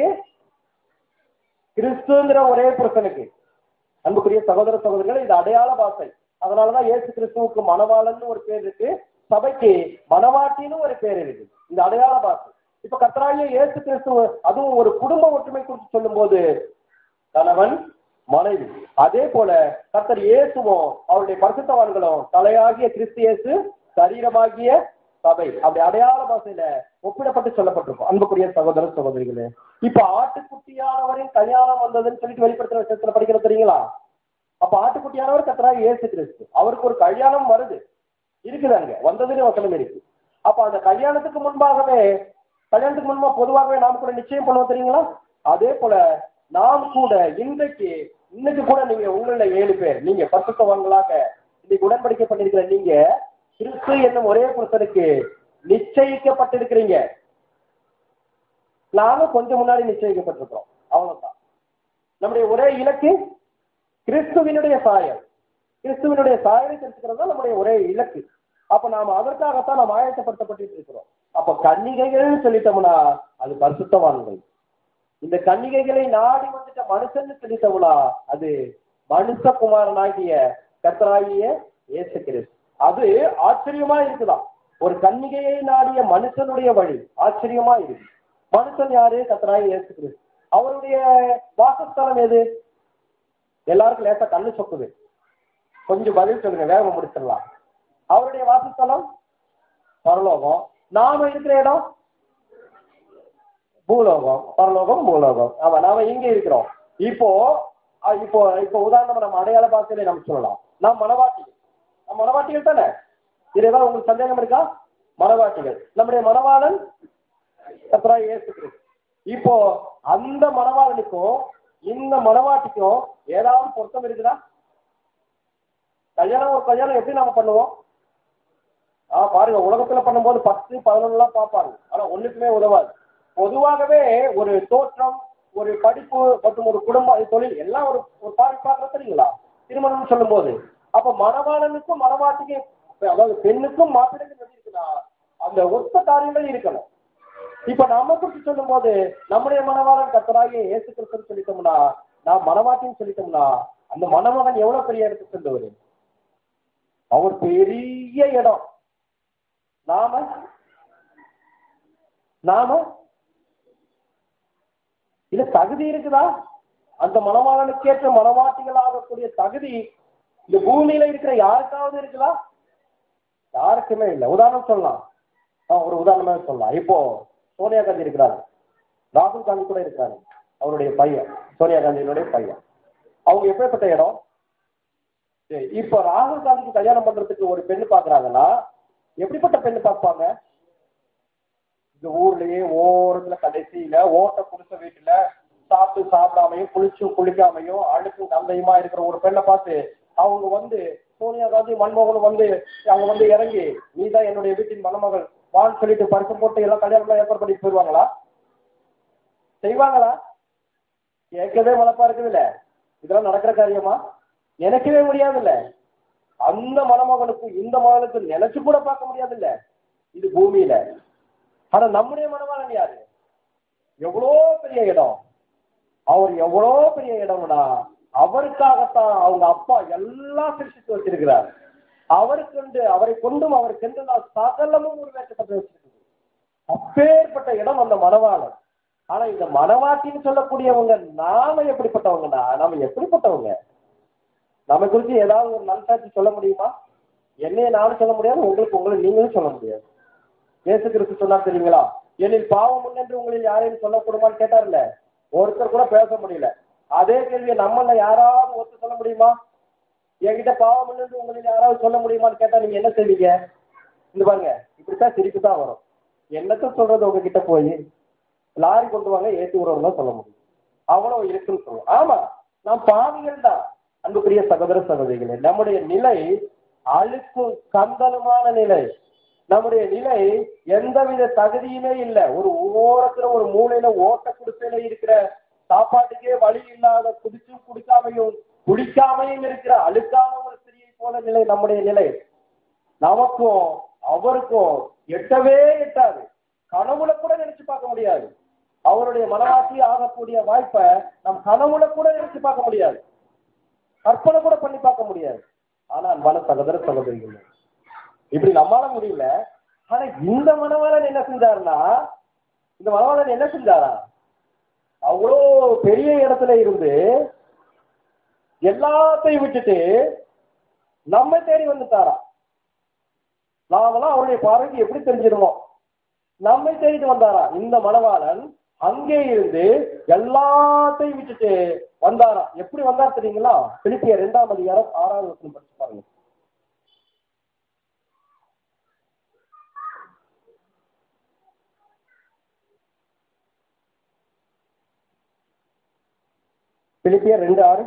கிறிஸ்துங்கிற ஒரே புருஷனுக்கு அன்புக்குரிய சகோதர சகோதரிகள் இது அடையாள பாசை அதனாலதான் இயேசு கிறிஸ்துவுக்கு மணவாளன் ஒரு பேர் இருக்கு சபைக்கு மணவாட்டின்னு ஒரு பேர் இருக்கு இந்த அடையாள பாசை இப்ப கத்தராகிய இயேசு கிறிஸ்துவ அதுவும் ஒரு குடும்ப ஒற்றுமை குறித்து சொல்லும் போது கணவன் மனைவி அதே போல கர்த்தர் இயேசுவும் அவருடைய பரிசுத்தவான்களும் தலையாகிய கிறிஸ்து இயேசு சரீரமாகிய சபை அப்படி அடையாள பாஷையில ஒப்பிடப்பட்டு சொல்லப்பட்டிருக்கும் அன்புக்குரிய சகோதர சகோதரிகளே இப்ப ஆட்டுக்குட்டியானவரின் கல்யாணம் வந்ததுன்னு சொல்லிட்டு வெளிப்படுத்துற விஷயத்துல படிக்கிற தெரியுங்களா அப்ப ஆட்டுக்குட்டியானவர் கத்தராக இயேசு கிறிஸ்து அவருக்கு ஒரு கல்யாணம் வருது இருக்குது அங்க வந்ததுன்னு வசனம் இருக்கு அப்ப அந்த கல்யாணத்துக்கு முன்பாகவே கல்யாணத்துக்கு முன்பா பொதுவாகவே நாம் கூட நிச்சயம் பண்ணுவோம் தெரியுங்களா அதே போல நாம் கூட இன்றைக்கு இன்னைக்கு கூட நீங்க உங்கள ஏழு பேர் நீங்க பரிசுத்தவான்களாக இன்னைக்கு உடன்படிக்கை பண்ணிருக்கிற நீங்க கிறிஸ்து என்னும் ஒரே புருஷனுக்கு நிச்சயிக்கப்பட்டிருக்கிறீங்க நாங்க கொஞ்சம் முன்னாடி நிச்சயிக்கப்பட்டிருக்கிறோம் அவ்வளவுதான் நம்முடைய ஒரே இலக்கு கிறிஸ்துவினுடைய சாயல் கிறிஸ்துவினுடைய சாயலை தெரிஞ்சுக்கிறது தான் நம்முடைய ஒரே இலக்கு அப்ப நாம அதற்காகத்தான் நாம் ஆயத்தப்படுத்தப்பட்டு இருக்கிறோம் அப்ப கன்னிகைகள்னு சொல்லிட்டோம்னா அது பரிசுத்தவான்கள் இந்த கன்னிகைகளை நாடி வந்துட்ட மனுஷன் சொல்லிட்டோம்னா அது மனுஷகுமாரனாகிய கர்த்தராகிய இயேசு கிறிஸ்து அது ஆச்சரியமா இருக்குதாம் ஒரு கன்னிகையை நாடிய மனுஷனுடைய வழி ஆச்சரியமா இருக்கு மனுஷன் யாரு கர்த்தராகிய இயேசு கிறிஸ்து அவருடைய வாசஸ்தலம் எது எல்லாருக்கும் லேசா கண்ணு சொக்குது கொஞ்சம் பதில் சொல்லுங்க வேகமா முடிச்சிடலாம் அவருடைய வாசஸ்தலம் பரலோகம் நாம இருக்கிற இடம் பூலோகம் பரலோகம் பூலோகம் ஆமா நாம இங்க இருக்கிறோம் இப்போ அஹ் இப்போ இப்போ உதாரணமா நம்ம அடையாள பாசையில நம்ம சொல்லலாம் நாம் மனவாட்டிகள் நம்ம மனவாட்டிகள் தானே இது ஏதாவது உங்களுக்கு சந்தேகம் இருக்கா மனவாட்டிகள் நம்முடைய மனவாளன் கர்த்தராகிய இயேசு கிறிஸ்து இப்போ அந்த மனவாளனுக்கும் இந்த மனவாட்டிக்கும் ஏதாவது பொருத்தம் இருக்குதா கல்யாணம் ஒரு கல்யாணம் எப்படி நாம பண்ணுவோம் ஆ பாருங்க உலகத்துல பண்ணும்போது பத்து பதினொன்னுலாம் பார்ப்பாங்க ஆனா ஒண்ணுக்குமே உதவாது பொதுவாகவே ஒரு தோற்றம் ஒரு படிப்பு மற்றும் ஒரு குடும்ப தொழில் எல்லாம் ஒரு ஒரு பார்வை பார்க்கறது தெரியுங்களா திருமணம்னு சொல்லும் போது அப்ப மணவாளனுக்கும் மணவாட்டிக்கும் அதாவது பெண்ணுக்கும் மாப்பிள்ளைக்கும் எப்படி இருக்குன்னா அந்த ஒத்த காரியங்கள் இருக்கணும் இப்ப நம்ம குறித்து சொல்லும் போது நம்முடைய மனவாளன் கத்தராகிய இயேசு கிறிஸ்துன்னு சொல்லிட்டோம்னா நான் மனவாட்டின்னு சொல்லிட்டோம்னா அந்த மணமகன் எவ்வளவு பெரிய இடத்துக்கு சென்றவர் அவர் பெரிய இடம் நாம நாம இல்ல தகுதி இருக்குதா அந்த மனவாளனுக்கேற்ற மனவாட்டிகள் ஆகக்கூடிய தகுதி இந்த பூமியில இருக்கிற யாருக்காவது இருக்குதா யாருக்குமே இல்லை உதாரணம் சொல்லலாம் ஆ, ஒரு உதாரணமா சொல்லலாம் இப்போ சோனியா காந்தி இருக்கிறாரு ராகுல் காந்தி கூட இருக்கிறாரு அவருடைய பையன் சோனியா காந்தியினுடைய பையன் அவங்க எப்படிப்பட்ட இடம் சரி, இப்போ ராகுல் காந்திக்கு கல்யாணம் பண்றதுக்கு ஒரு பெண்ணு பாக்குறாங்கன்னா எப்படிப்பட்ட பெண்ணு பார்ப்பாங்க இந்த ஊர்லயே ஓரத்துல கடைசியில ஓட்ட குடிச வீட்டுல சாப்பிட்டு சாப்பிடாமையும் குளிச்சும் குளிக்காமையும் அழுக்கும் கந்தையுமா இருக்கிற ஒரு பெண்ணை பார்த்து அவங்க வந்து சோனியா காந்தி மன்மோகன் வந்து அவங்க வந்து இறங்கி நீ தான் என்னுடைய வீட்டின் மணமகள் வான்னு சொல்லிட்டு பரிசு போட்டு எல்லாம் கல்யாணம் ஏற்பாடு பண்ணிட்டு போயிடுவாங்களா செய்வாங்களா கேட்கவே மலப்பா இருக்குதுல்ல இதெல்லாம் நடக்கிற காரியமா நினைக்கவே முடியாதுல்ல அந்த மணமகனுக்கும் இந்த மகனுக்கும் நினைச்சு கூட பார்க்க முடியாதுல்ல இது பூமியில ஆனா நம்முடைய மணமகன் யாரு எவ்வளோ பெரிய இடம் அவர் எவ்வளோ பெரிய இடம்னா அவருக்காகத்தான் அவங்க அப்பா எல்லாம் சிருஷ்டித்து வச்சிருக்கிறார் அவருக்கென்று அவரை கொண்டும் அவருக்கென்று நான் சகலமும் உருவாக்கப்பட்டு வச்சிருக்குது அப்பேற்பட்ட இடம் அந்த மணவாளன் ஆனா இந்த மனவாட்டின்னு சொல்லக்கூடியவங்க நாம எப்படிப்பட்டவங்கடா நாம எப்படிப்பட்டவங்க நம்ம குறித்து ஏதாவது ஒரு நல்சாட்சி சொல்ல முடியுமா என்னைய நானும் சொல்ல முடியாது உங்களுக்கு உங்களை நீங்களும் சொல்ல முடியாது இயேசு கிறிஸ்து சொன்னா தெரியுங்களா என்னில் பாவம் முன்னென்று உங்களில் யாரையும் சொல்லக்கூடுமான்னு கேட்டார்ல ஒருத்தர் கூட பேச முடியல அதே கேள்வியை நம்மள யாராவது ஒருத்தர் சொல்ல முடியுமா என்கிட்ட பாவம் முன்னென்று உங்களில் யாராவது சொல்ல முடியுமான்னு கேட்டா நீங்க என்ன செய்வீங்க இந்த பாருங்க இப்படித்தான் சிரிப்பு தான் வரும் என்னத்த சொல்றது உங்ககிட்ட போய் லாரி கொண்டு வாங்க ஏற்றி விடுறோம் தான் சொல்ல முடியும் அவ்வளவு இருக்குன்னு சொல்லுவோம் ஆமா நாம் பாவிகள் தான் அன்புக்குரிய சகோதர சகோதரிகளே நம்முடைய நிலை அழுக்கும் கந்தலுமான நிலை நம்முடைய நிலை எந்தவித தகுதியுமே இல்லை ஒரு ஓரத்துல ஒரு மூலையில ஓட்ட குடிசையில இருக்கிற சாப்பாட்டுக்கே வழி இல்லாத குடிச்சும் குடிக்காமையும் குடிக்காமையும் இருக்கிற அழுக்கான ஒரு ஸ்திரியை போல நிலை நம்முடைய நிலை நமக்கும் அவருக்கும் எட்டவே எட்டாது கனவுல கூட நினைச்சு பார்க்க முடியாது அவருடைய மனவாட்டி ஆகக்கூடிய வாய்ப்பை நம் கனவுல கூட நினைச்சு பார்க்க முடியாது கற்பனை கூட பண்ணி பார்க்க முடியாது ஆனால் மன சகோதர சகோதரிகள் இப்படி நம்மால முடியல ஆனா இந்த மனவாளன் என்ன செஞ்சாருன்னா இந்த மனவாளன் என்ன செஞ்சாரா அவ்வளோ பெரிய இடத்துல இருந்து எல்லாத்தையும் விட்டுட்டு நம்ம தேடி வந்துட்டாரா நாமெல்லாம் அவருடைய பார்வைக்கு எப்படி தெரிஞ்சிருவோம் நம்மை தேடிட்டு வந்தாரா இந்த மணவாளன் அங்கே இருந்து எல்லாத்தையும் விட்டுட்டு வந்தாரா எப்படி வந்தார் தெரியுங்களா பிலிப்பிய இரண்டாம் அதிகாரம் ஆறாவது வசனம் படிச்சு பாருங்க பிலிப்பியர் ரெண்டு ஆறு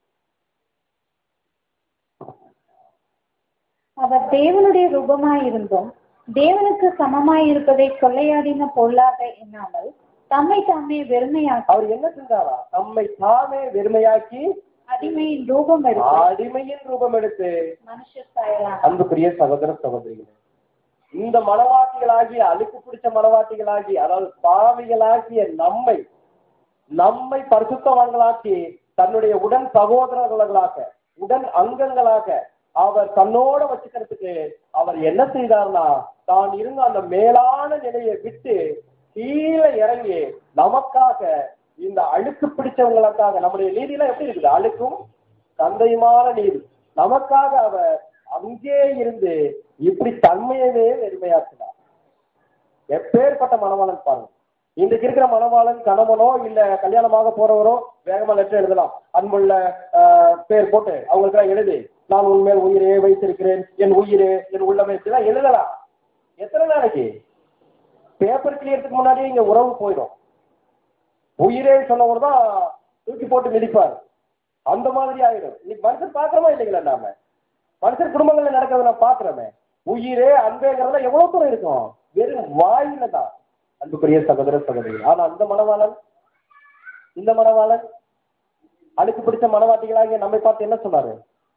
அவர் தேவனுடைய ரூபமாயிருந்தும் தேவனுக்கு சமமாயிருப்பதை கொள்ளையாடின பொருளாக எண்ணாமல் தம்மை தாமே வெறுமையாக்கி அவர் என்ன செஞ்சாரா நம்மை தாமே வெறுமையாக்கி அடிமையின் ரூபம் எடுத்து அடிமையின் ரூபம் எடுத்து மனுஷர் சாயலாம் அன்புக்குரிய சகோதர சகோதரிகளே இந்த மனவாட்டிகளாகிய அழுக்கு பிடிச்ச மனவாட்டிகளாகி அதாவது பாவிகளாகிய நம்மை நம்மை பரிசுத்தவான்களாக்கி தன்னுடைய உடன் சகோதரர்களாக உடன் அங்கங்களாக அவர் தன்னோட வச்சுக்கிறதுக்கு அவர் என்ன செய்தார்னா தான் இருந்த அந்த மேலான நிலையை விட்டு கீழே இறங்கி நமக்காக இந்த அழுக்கு பிடிச்சவங்களுக்காக நம்முடைய நீதியெல்லாம் எப்படி இருக்குது அழுக்கும் தந்தையுமான நீதி நமக்காக அவர் அங்கே இருந்து இப்படி தன்மையவே வெறுமையாக்கினார் எப்பேற்பட்ட மனவாளன் பாருங்க இன்றைக்கு இருக்கிற மனவாளன் கணவனோ இல்ல கல்யாணமாக போறவரோ வேகமா லெட்டர் எழுதலாம் அன்புள்ள ஆஹ், பேர் போட்டு அவங்களுக்கெல்லாம் எழுதி நான் உண்மையில் உயிரே வைத்திருக்கிறேன் என் உயிரே என் உள்ளமே இப்படிலாம் எழுதலாம் எத்தனை நாளைக்கு பேப்பர் கிளியறதுக்கு முன்னாடியே இங்க உறவு போயிடும் உயிரே சொன்னவர் தான் தூக்கி போட்டு மிதிப்பார் அந்த மாதிரி ஆயிடும் இன்னைக்கு மனுஷன் பாக்குறோமா இல்லைங்களா நாம மனுஷன் குடும்பங்கள்ல நடக்கிறத நான் பாக்குறோமே உயிரே அன்பேங்கிறதுல எவ்வளவு தூரம் இருக்கும் வெறும் வாயில தான் அன்புக்குரிய சகோதர சகோதரி ஆனா அந்த மனவாளன் இந்த மனவாளன் அழுக்கு பிடிச்ச மனவாட்டிகளாகிய நம்மை பார்த்து என்ன சொன்னாரு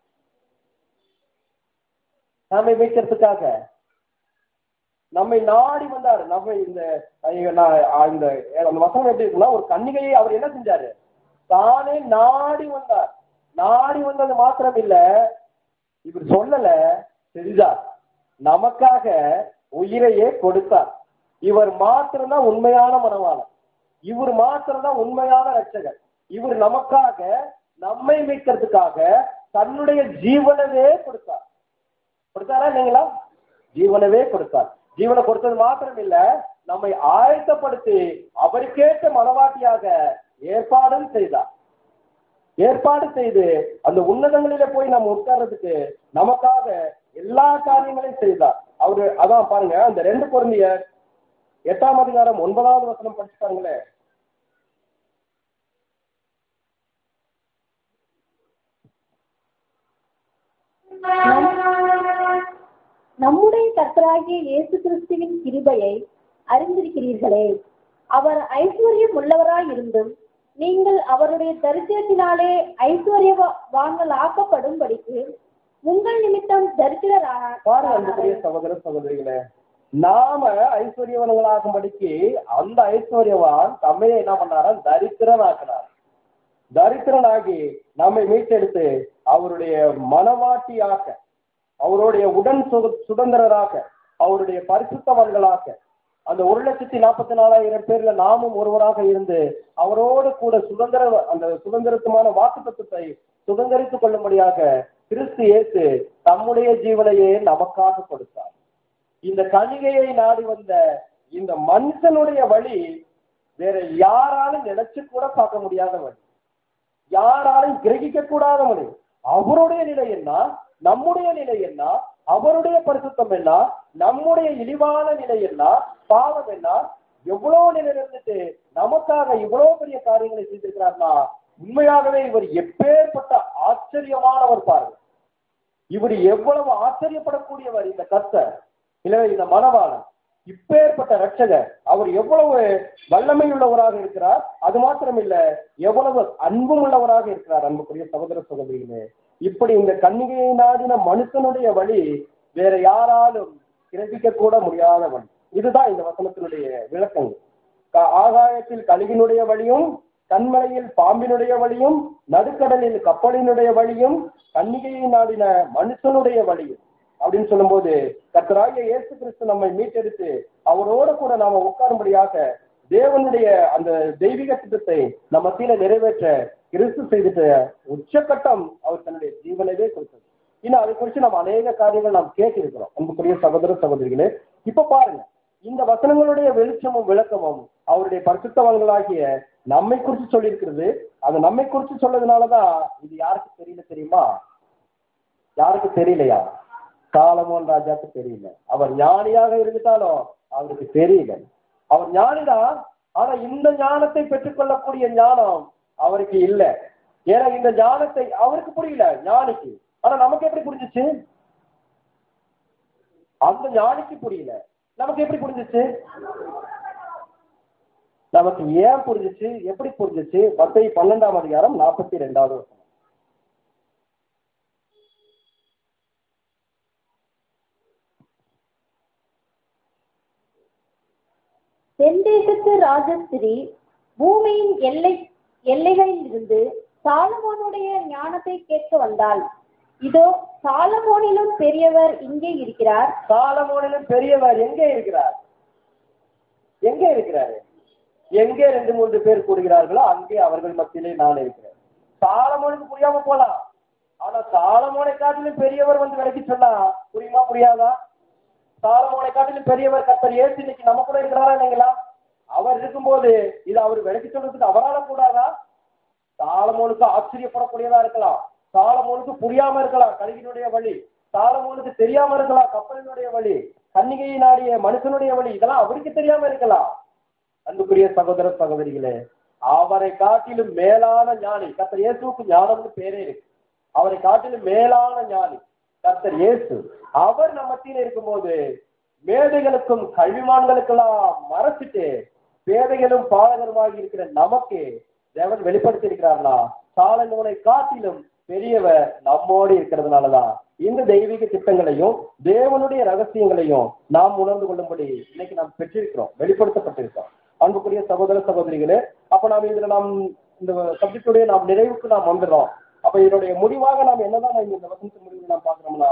நம்மை மீட்கிறதுக்காக நம்மை நாடி வந்தார் நம்ம இந்த ஐயோ, நான் இந்த அந்த வசனம் எப்படி இருக்குன்னா ஒரு கன்னிகையை அவர் என்ன செஞ்சாரு தானே நாடி வந்தார் நாடி வந்தது மாத்திரம் இல்ல இவர் சொல்லல செஞ்சார் நமக்காக உயிரையே கொடுத்தார் இவர் மாத்திரம்தான் உண்மையான மனவாளன் இவர் மாத்திரம்தான் உண்மையான ரட்சகர் இவர் நமக்காக நம்மை மீட்கிறதுக்காக தன்னுடைய ஜீவனவே கொடுத்தார் கொடுத்தாரா இல்லைங்களா ஜீவனவே கொடுத்தார் ஜீவனை கொடுத்தது மாத்திரம் இல்ல நம்மை ஆயத்தப்படுத்தி அவருக்கேற்ற மனவாட்டியாக ஏற்பாடும் செய்தார் ஏற்பாடு செய்து அந்த உன்னதங்களில போய் நம்ம உட்கார்றதுக்கு நமக்காக எல்லா காரியங்களையும் செய்தார் அவரு அதான் பாருங்க அந்த ரெண்டு பொருந்தியர் எட்டாம் அதிகாரம் ஒன்பதாவது வசனம் படிச்சு பாருங்களேன் நம்முடைய கர்த்தராகிய இயேசு கிறிஸ்துவின் கிருபையை அறிந்திருக்கிறீர்களே அவர் ஐஸ்வர்யம் உள்ளவராய் இருந்தும் நீங்கள் அவருடைய தரித்திரத்தினாலே ஐஸ்வர்யவான்கள் ஆக்கப்படும்படிக்கு உங்கள் நிமித்தம் பாருங்க அன்புக்குரிய தரித்திரரான சகோதர சகோதரிகளே நாம ஐஸ்வர்யவன்களாகும்படிக்கு அந்த ஐஸ்வர்யவான் தம்மையை என்ன பண்ணாரா தரித்திரன் ஆக்கினார் தரித்திரனாகி நம்மை மீட்டெடுத்து அவருடைய மனவாட்டியாக அவருடைய உடன் சு- சுதந்திரராக அவருடைய பரிசுத்தவன்களாக அந்த ஒரு லட்சத்தி நாற்பத்தி நாலாயிரம் பேர்ல நாமும் ஒருவராக இருந்து அவரோடு கூட சுதந்திர அந்த சுதந்திரத்துமான வாக்குத்தத்தை சுதந்திரித்துக் கொள்ளும்படியாக கிறிஸ்து இயேசு தம்முடைய ஜீவனையே நமக்காக கொடுத்தார் இந்த கணிகையை நாடி வந்த இந்த மனுஷனுடைய வழி வேற யாராலும் நினைச்சு கூட பார்க்க முடியாத வழி யாராலும் கிரகிக்க கூடாத வழி அவருடைய நிலை என்ன நம்முடைய நிலை என்ன அவருடைய பரிசுத்தம் என்ன நம்முடைய இழிவான நிலை என்ன பாவம் என்ன எவ்வளவு நிலை இருந்துட்டு நமக்காக இவ்வளவு பெரிய காரியங்களை செய்திருக்கிறார்னா உண்மையாகவே இவர் எப்பேற்பட்ட ஆச்சரியமானவர் பாருங்க இவர் எவ்வளவு ஆச்சரியப்படக்கூடியவர் இந்த கர்த்தர் இல்லை இந்த மனவாளன் இப்பேற்பட்ட ரட்சகர் அவர் எவ்வளவு வல்லமை உள்ளவராக இருக்கிறார் அது மாத்திரம் இல்ல எவ்வளவு அன்பும் உள்ளவராக இருக்கிறார் அன்புக்குரிய சகோதர சகோதரிகளே இப்படி இந்த கன்னிகையை நாடின மனுஷனுடைய வழி வேற யாராலும் கிரகிக்க கூட முடியாத வழி இதுதான் இந்த வசனத்தினுடைய விளக்கங்கள் க- ஆகாயத்தில் கழுகினுடைய வழியும் கண்மலையில் பாம்பினுடைய வழியும் நடுக்கடலில் கப்பலினுடைய வழியும் கன்னிகையை நாடின மனுஷனுடைய வழியும் அப்படின்னு சொல்லும்போது கர்த்தராகிய இயேசு கிறிஸ்து நம்மை மீட்டெடுத்து அவரோட கூட நாம உட்காரும்படியாக தேவனுடைய அந்த தெய்வீக திட்டத்தை நம்ம மத்தியில நிறைவேற்ற கிறிஸ்து செய்துட்ட உச்சக்கட்டம் அவர் தன்னுடைய ஜீவனவே கொடுத்தது இன்னும் அதை குறித்து நம்ம அநேக காரியங்கள் நாம் கேட்டிருக்கிறோம் அன்புக்குரிய சகோதர சகோதரிகளே இப்ப பாருங்க இந்த வசனங்களுடைய வெளிச்சமும் விளக்கமும் அவருடைய பரிசுத்தவங்களாகிய நம்மை குறித்து சொல்லியிருக்கிறது அது நம்மை குறித்து சொன்னதுனாலதான் இது யாருக்கு தெரியல தெரியுமா யாருக்கு தெரியலையா சாலமோன் ராஜாக்கு தெரியல அவர் ஞானியாக இருந்துட்டாலும் அவருக்கு தெரியல அவர் ஞானிதான் ஆனா இந்த ஞானத்தை பெற்றுக்கொள்ளக்கூடிய ஞானம் அவருக்கு இல்ல ஏன்னா இந்த ஞானத்தை அவருக்கு புரியல ஞானிக்கு ஆனா நமக்கு எப்படி புரிஞ்சுச்சு அந்த ஞானிக்கு புரியல நமக்கு எப்படி புரிஞ்சுச்சு நமக்கு ஏன் புரிஞ்சுச்சு எப்படி புரிஞ்சுச்சு மத்திய பன்னெண்டாம் அதிகாரம் நாற்பத்தி ரெண்டாவது வசனம் தென்தேசத்து ராஜஸ்திரி பூமியின் எல்லை எல்லைகளில் இருந்து சாலமோனுடைய ஞானத்தை கேட்க வந்தாள் இதோ சாலமோனிலும் பெரியவர் இங்கே இருக்கிறார் சாலமோனிலும் பெரியவர் எங்கே இருக்கிறார் எங்கே இருக்கிறாரு எங்கே ரெண்டு மூன்று பேர் கூடுகிறார்களோ அங்கே அவர்கள் மத்தியிலே நான் இருக்கிறேன் சாலமோனுக்கு புரியாம போலாம் ஆனா சாலமோனை காட்டிலும் பெரியவர் வந்து விலைக்கு சொன்னா புரியுமா புரியாதா சாலமோனை காட்டிலும் பெரியவர் கத்தர் ஏசு இன்னைக்கு நம்ம கூட இருக்கிறாரா இல்லைங்களா அவர் இருக்கும்போது இது அவர் விலைக்கு சொல்றதுக்கு அவரால கூடாதா சாலமோனுக்கு ஆச்சரியப்படக்கூடியதா இருக்கலாம் சாலமோனுக்கு புரியாம இருக்கலாம் கழுகினுடைய வழி சாலமோனுக்கு தெரியாம இருக்கலாம் கப்பலினுடைய வழி கன்னிகையை நாடிய மனுஷனுடைய வழி இதெல்லாம் அவருக்கு தெரியாம இருக்கலாம் அன்புக்குரிய சகோதர சகோதரிகளே அவரை காட்டிலும் மேலான ஞானி கர்த்தர் இயேசுவுக்கு ஞானம்னு பேரே இருக்கு அவரை காட்டிலும் மேலான ஞானி கர்த்தர் இயேசு அவர் நம்ம மத்தியில இருக்கும்போது மேதைகளுக்கும் கல்விமான்களுக்கெல்லாம் மறைச்சிட்டு பேதைகளும் பாலகருமாகி இருக்கிற நமக்கு தேவன் வெளிப்படுத்தி இருக்கிறார்னா சாலங்கோனை காட்டிலும் பெரியவர் நம்மோடு இருக்கிறதுனாலதான் இந்த தெய்வீக திட்டங்களையும் தேவனுடைய ரகசியங்களையும் நாம் உணர்ந்து கொள்ளும்படி இன்னைக்கு நாம் பெற்றிருக்கிறோம் வெளிப்படுத்தப்பட்டிருக்கிறோம் அன்புக்குரிய சகோதர சகோதரிகளே அப்ப நாம் இதுல நாம் இந்த சப்ஜெக்டுடைய நாம் நிறைவுக்கு நாம் வந்துடுறோம் அப்ப இதனுடைய முடிவாக நாம் என்னதான் நாம் இந்த வசனத்தின் முடிவு நாம் பார்க்கிறோம்னா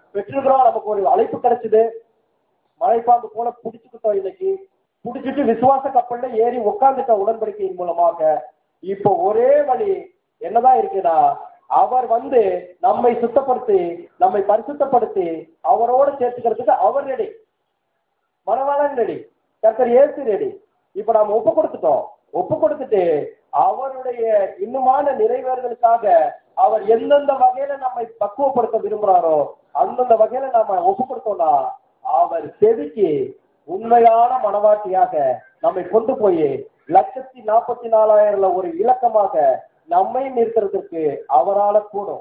பெற்றிருக்கிறோம் நமக்கு ஒரு அழைப்பு கிடைச்சது மலைப்பாம்பு போல புடிச்சுக்கிட்டோம் இன்னைக்கு புடிச்சிட்டு விசுவாச கப்பல்ல ஏறி உட்கார்ந்துட்ட உடன்படிக்கையின் மூலமாக இப்போ ஒரே வழி என்னதான் இருக்குன்னா அவர் வந்து நம்மை சுத்தப்படுத்தி நம்மை பரிசுத்தப்படுத்தி அவரோடு சேர்த்துக்கிறதுக்கு அவர் ரெடி மனவாளன் ரெடி கர்த்தர் இயேசு ரெடி இப்ப நாம ஒப்பு கொடுத்துட்டோம் ஒப்பு கொடுத்துட்டு அவருடைய இன்னுமான நிறைவேறுதலுக்காக அவர் எந்தெந்த வகையில நம்மை பக்குவப்படுத்த விரும்புறாரோ அந்தந்த வகையில நாம ஒப்பு கொடுத்தோம்னா அவர் செதுக்கி உண்மையான மனவாட்டியாக நம்மை கொண்டு போய் லட்சத்தி நாற்பத்தி நாலாயிரம்ல ஒரு இலக்கமாக நம்மை நிறுத்துறதுக்கு அவரால கூடும்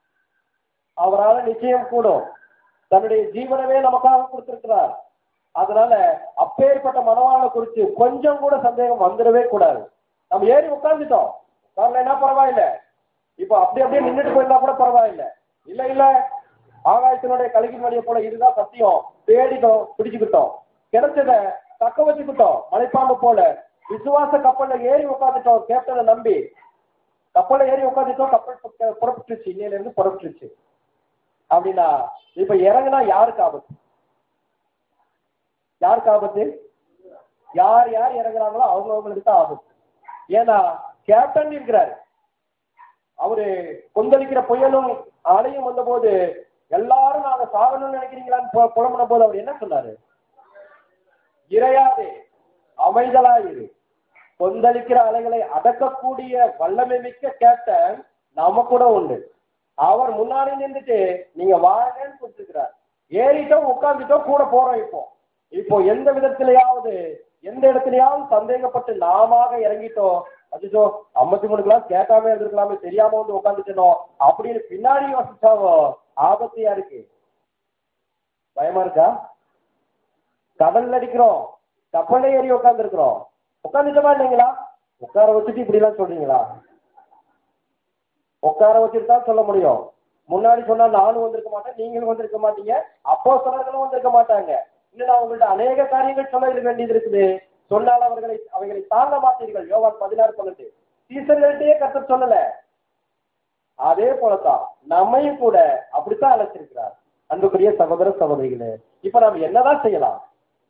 அவரால நிச்சயம் கூடும் தன்னுடைய ஜீவனவே நமக்காக கொடுத்திருக்கிறார் அதனால அப்பேற்பட்ட மனவாளனை குறித்து கொஞ்சம் கூட சந்தேகம் வந்துடவே கூடாது நம்ம ஏறி உட்கார்ந்துட்டோம் உட்கார்லன்னா பரவாயில்ல இப்போ அப்படி அப்படியே நின்றுட்டு போயிருந்தா கூட பரவாயில்ல இல்ல இல்ல ஆகாயத்தினுடைய கழுகின் வழியை போல இதுதான் சத்தியம் தேடிட்டோம் பிடிச்சுக்கிட்டோம் கிடைச்சத தக்க வச்சுக்கிட்டோம் மலைப்பாம்பு போல விசுவாச கப்பல்ல ஏறி உட்காந்துட்டோம் கேப்டனை நம்பி கப்பல்ல ஏறி உட்காந்துட்டோம் கப்பல் புற- புறப்பட்டுருச்சு இன்னையில இருந்து புறப்பட்டுருச்சு அப்படின்னா இப்ப இறங்குனா யாருக்கு ஆபத்து யாருக்கு ஆபத்து யார் யார் இறங்குறாங்களோ அவங்க அவங்களுக்கு தான் ஆபத்து ஏன்னா கேப்டன் இருக்கிறாரு அவரு கொந்தளிக்கிற புயலும் அலையும் வந்தபோது எல்லாரும் நாங்க சாகணும்னு நினைக்கிறீங்களான்னு பு- புலம்புன போது அவர் என்ன சொன்னாரு இறையாதே அமைதலாயிரு கொந்தளிக்கிற அலைகளை அடக்கக்கூடிய வல்லமை மிக்க கேப்டன் நம்ம கூட உண்டு அவர் முன்னாடி நின்றுட்டு நீங்க வாங்கன்னு கொடுத்துருக்கிறார் ஏறிட்டோம் உட்கார்ந்துட்டோம் கூட போறோம் இப்போ இப்போ எந்த விதத்திலேயாவது எந்த இடத்துலயாவது சந்தேகப்பட்டு நாம இறங்கிட்டோம் அச்சோ ஐம்பத்தி மூணு கிளாஸ் கேட்காம இருந்திருக்கலாமே தெரியாம வந்து உட்காந்துட்டோம் அப்படின்னு பின்னாடி யோசிச்சாவோ ஆபத்தியா இருக்கு பயமா இருக்கா கடல்ல அடிக்கிறோம் கப்பல்ல ஏறி உட்கார்ந்து இருக்கிறோம் உட்காந்துட்டோமா இல்லைங்களா உட்கார வச்சுட்டு இப்படி எல்லாம் சொல்றீங்களா உட்கார வச்சுட்டு தான் சொல்ல முடியும் முன்னாடி சொன்னா நானும் வந்திருக்க மாட்டேன் நீங்களும் வந்திருக்க மாட்டீங்க அப்போ சிலர்களும் வந்திருக்க மாட்டாங்க இன்னும் நான் உங்கள்ட்ட அநேக காரியங்கள் சொல்ல இருக்க வேண்டியது இருக்குது சொன்னால் அவர்களை அவைகளை தாங்க மாட்டீர்கள் யோவான் பதினாறு பன்னெண்டு சீசர்கள்ட்டே கத்த சொல்லல அதே போலதான் நம்மையும் கூட அப்படித்தான் அழைச்சிருக்கிறார் அன்புக்குரிய சகோதர சகோதரிகளே இப்ப நாம் என்னதான் செய்யலாம்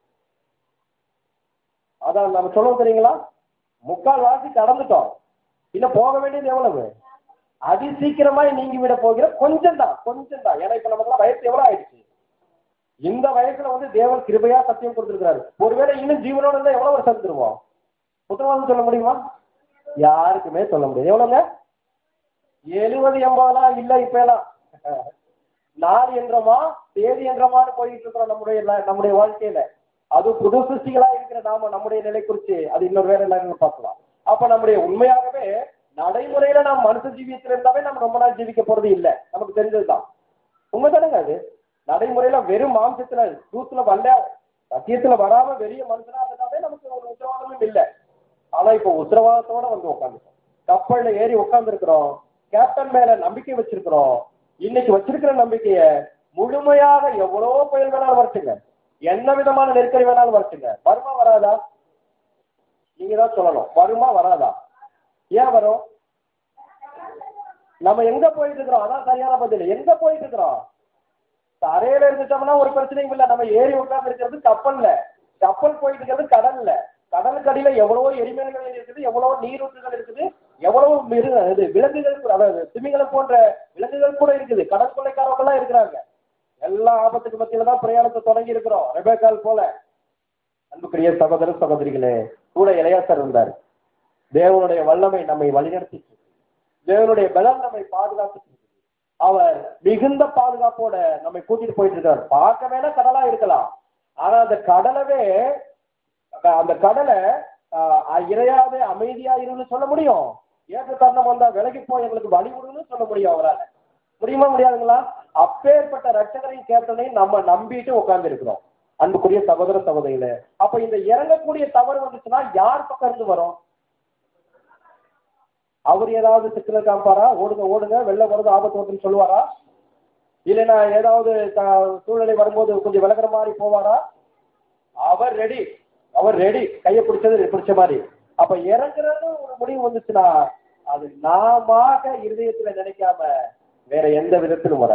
அதான் நம்ம சொல்லுவோம் தெரியுங்களா முக்கால் வாசி கடந்துட்டோம் இன்னும் போக வேண்டியது எவ்வளவு அதி சீக்கிரமாய் நீங்கி விட போகிற கொஞ்சம் தான் கொஞ்சம் தான் ஏன்னா இப்ப நமக்கு வயசு எவ்வளவு ஆயிடுச்சு இந்த வயசுல வந்து தேவன் கிருபையா சத்தியம் கொடுத்திருக்கிறாரு ஒருவேளை இன்னும் ஜீவனோட இருந்தா எவ்வளவு வருஷம் இருந்துருவோம் உத்தரவாதம் சொல்ல முடியுமா யாருக்குமே சொல்ல முடியாது எவ்வளவுங்க எழுபது எண்பதெல்லாம் இல்ல இப்ப எல்லாம் நாள் என்றமா தேதி என்றமான்னு போயிட்டு இருக்கிறோம் நம்முடைய ல- நம்முடைய வாழ்க்கையில அது புது சிருஷ்டிகளா இருக்கிற நாம நம்முடைய நிலை குறித்து அது இன்னொரு வேற நேரம் பார்க்கலாம் அப்ப நம்முடைய உண்மையாகவே நடைமுறையில நாம் மனுஷ ஜீவியத்துல இருந்தாவே நம்ம ரொம்ப நாள் ஜீவிக்க போறது இல்ல நமக்கு தெரிஞ்சதுதான் உண்மைதானங்க அது நடைமுறையில வெறும் மாம்சத்துல தூத்துல வந்த சத்தியத்துல வராம வெளிய மனுஷனா இருந்தாவே நமக்கு ஒரு உத்தரவாதமும் இல்லை ஆனா இப்போ உத்தரவாதத்தோட வந்து உட்காந்துட்டோம் கப்பல்ல ஏறி உட்கார்ந்து இருக்கிறோம் கேப்டன் மேல நம்பிக்கை வச்சிருக்கிறோம் இன்னைக்கு வச்சிருக்கிற நம்பிக்கைய முழுமையாக எவ்வளவு புயல் வேணாலும் வரட்டுங்க என்ன விதமான நெருக்கடி வேணாலும் வரட்டுங்க வருமா வராதா நீங்க தான் சொல்லணும் வருமா வராதா ஏன் வரும் நம்ம எங்க போயிட்டு இருக்கிறோம் அதான் சரியான பதில் எங்க போயிட்டு இருக்கிறோம் தரையில இருந்துட்டோம்னா ஒரு பிரச்சனையும் இல்ல நம்ம ஏறி உட்கார்ந்து இருக்கிறது கப்பல்ல கப்பல் போயிட்டு இருக்கிறது கடல்ல கடலுக்கு அடியில எவ்வளவோ எரிமலைகள் இருக்குது எவ்வளவோ நீரூற்றுகள் இருக்குது எவ்வளவு மிருக இது விலங்குகள் கூட, அதாவது திமிங்கலம் போன்ற விலங்குகள் கூட இருக்குது கடல் கொள்ளைக்காரவங்க எல்லாம் இருக்கிறாங்க எல்லா ஆபத்துக்கு மத்தியில தான் பிரயாணத்தை தொடங்கி இருக்கிறோம் ரெபேக்கால் போல அன்புக்குரிய சகோதர சகோதரிகளே கூட இளையாசர் இருந்தார் தேவனுடைய வல்லமை நம்மை வழிநடத்தி தேவனுடைய பலம் நம்மை பாதுகாத்து அவர் மிகுந்த பாதுகாப்போட நம்மை கூட்டிட்டு போயிட்டு இருக்கார் பார்க்க வேணா கடலா இருக்கலாம் ஆனா அந்த கடலவே அந்த கடலை ஆஹ், இறையாத அமைதியா இருன்னு சொல்ல முடியும் ஏற்ற தருணம் வந்தா விலகி போய் எங்களுக்கு வழி விடுன்னு சொல்ல முடியும் அவரால முடியுமா முடியாதுங்களா அப்பேற்பட்ட ரட்சகரையும் கேப்டனையும் நம்ம நம்பிட்டு உட்கார்ந்து இருக்கிறோம் அன்புக்குரிய சகோதர சகோதரிகளே அப்ப இந்த இறங்கக்கூடிய தவறு வந்துச்சுன்னா யார் பக்கம் இருந்து வரும் அவர் ஏதாவது சிக்கல காமிப்பாரா ஓடுங்க ஓடுங்க வெள்ள வருது ஆபத்து வருதுன்னு சொல்லுவாரா இல்லைன்னா ஏதாவது த- சூழ்நிலை வரும்போது கொஞ்சம் விலகுற மாதிரி போவாரா அவர் ரெடி அவர் ரெடி கையை பிடிச்சது பிடிச்ச மாதிரி அப்ப இறங்குறது ஒரு முடிவு வந்துச்சுன்னா அது நாமாக இருதயத்துல நினைக்காம வேற எந்த விதத்திலும் வராது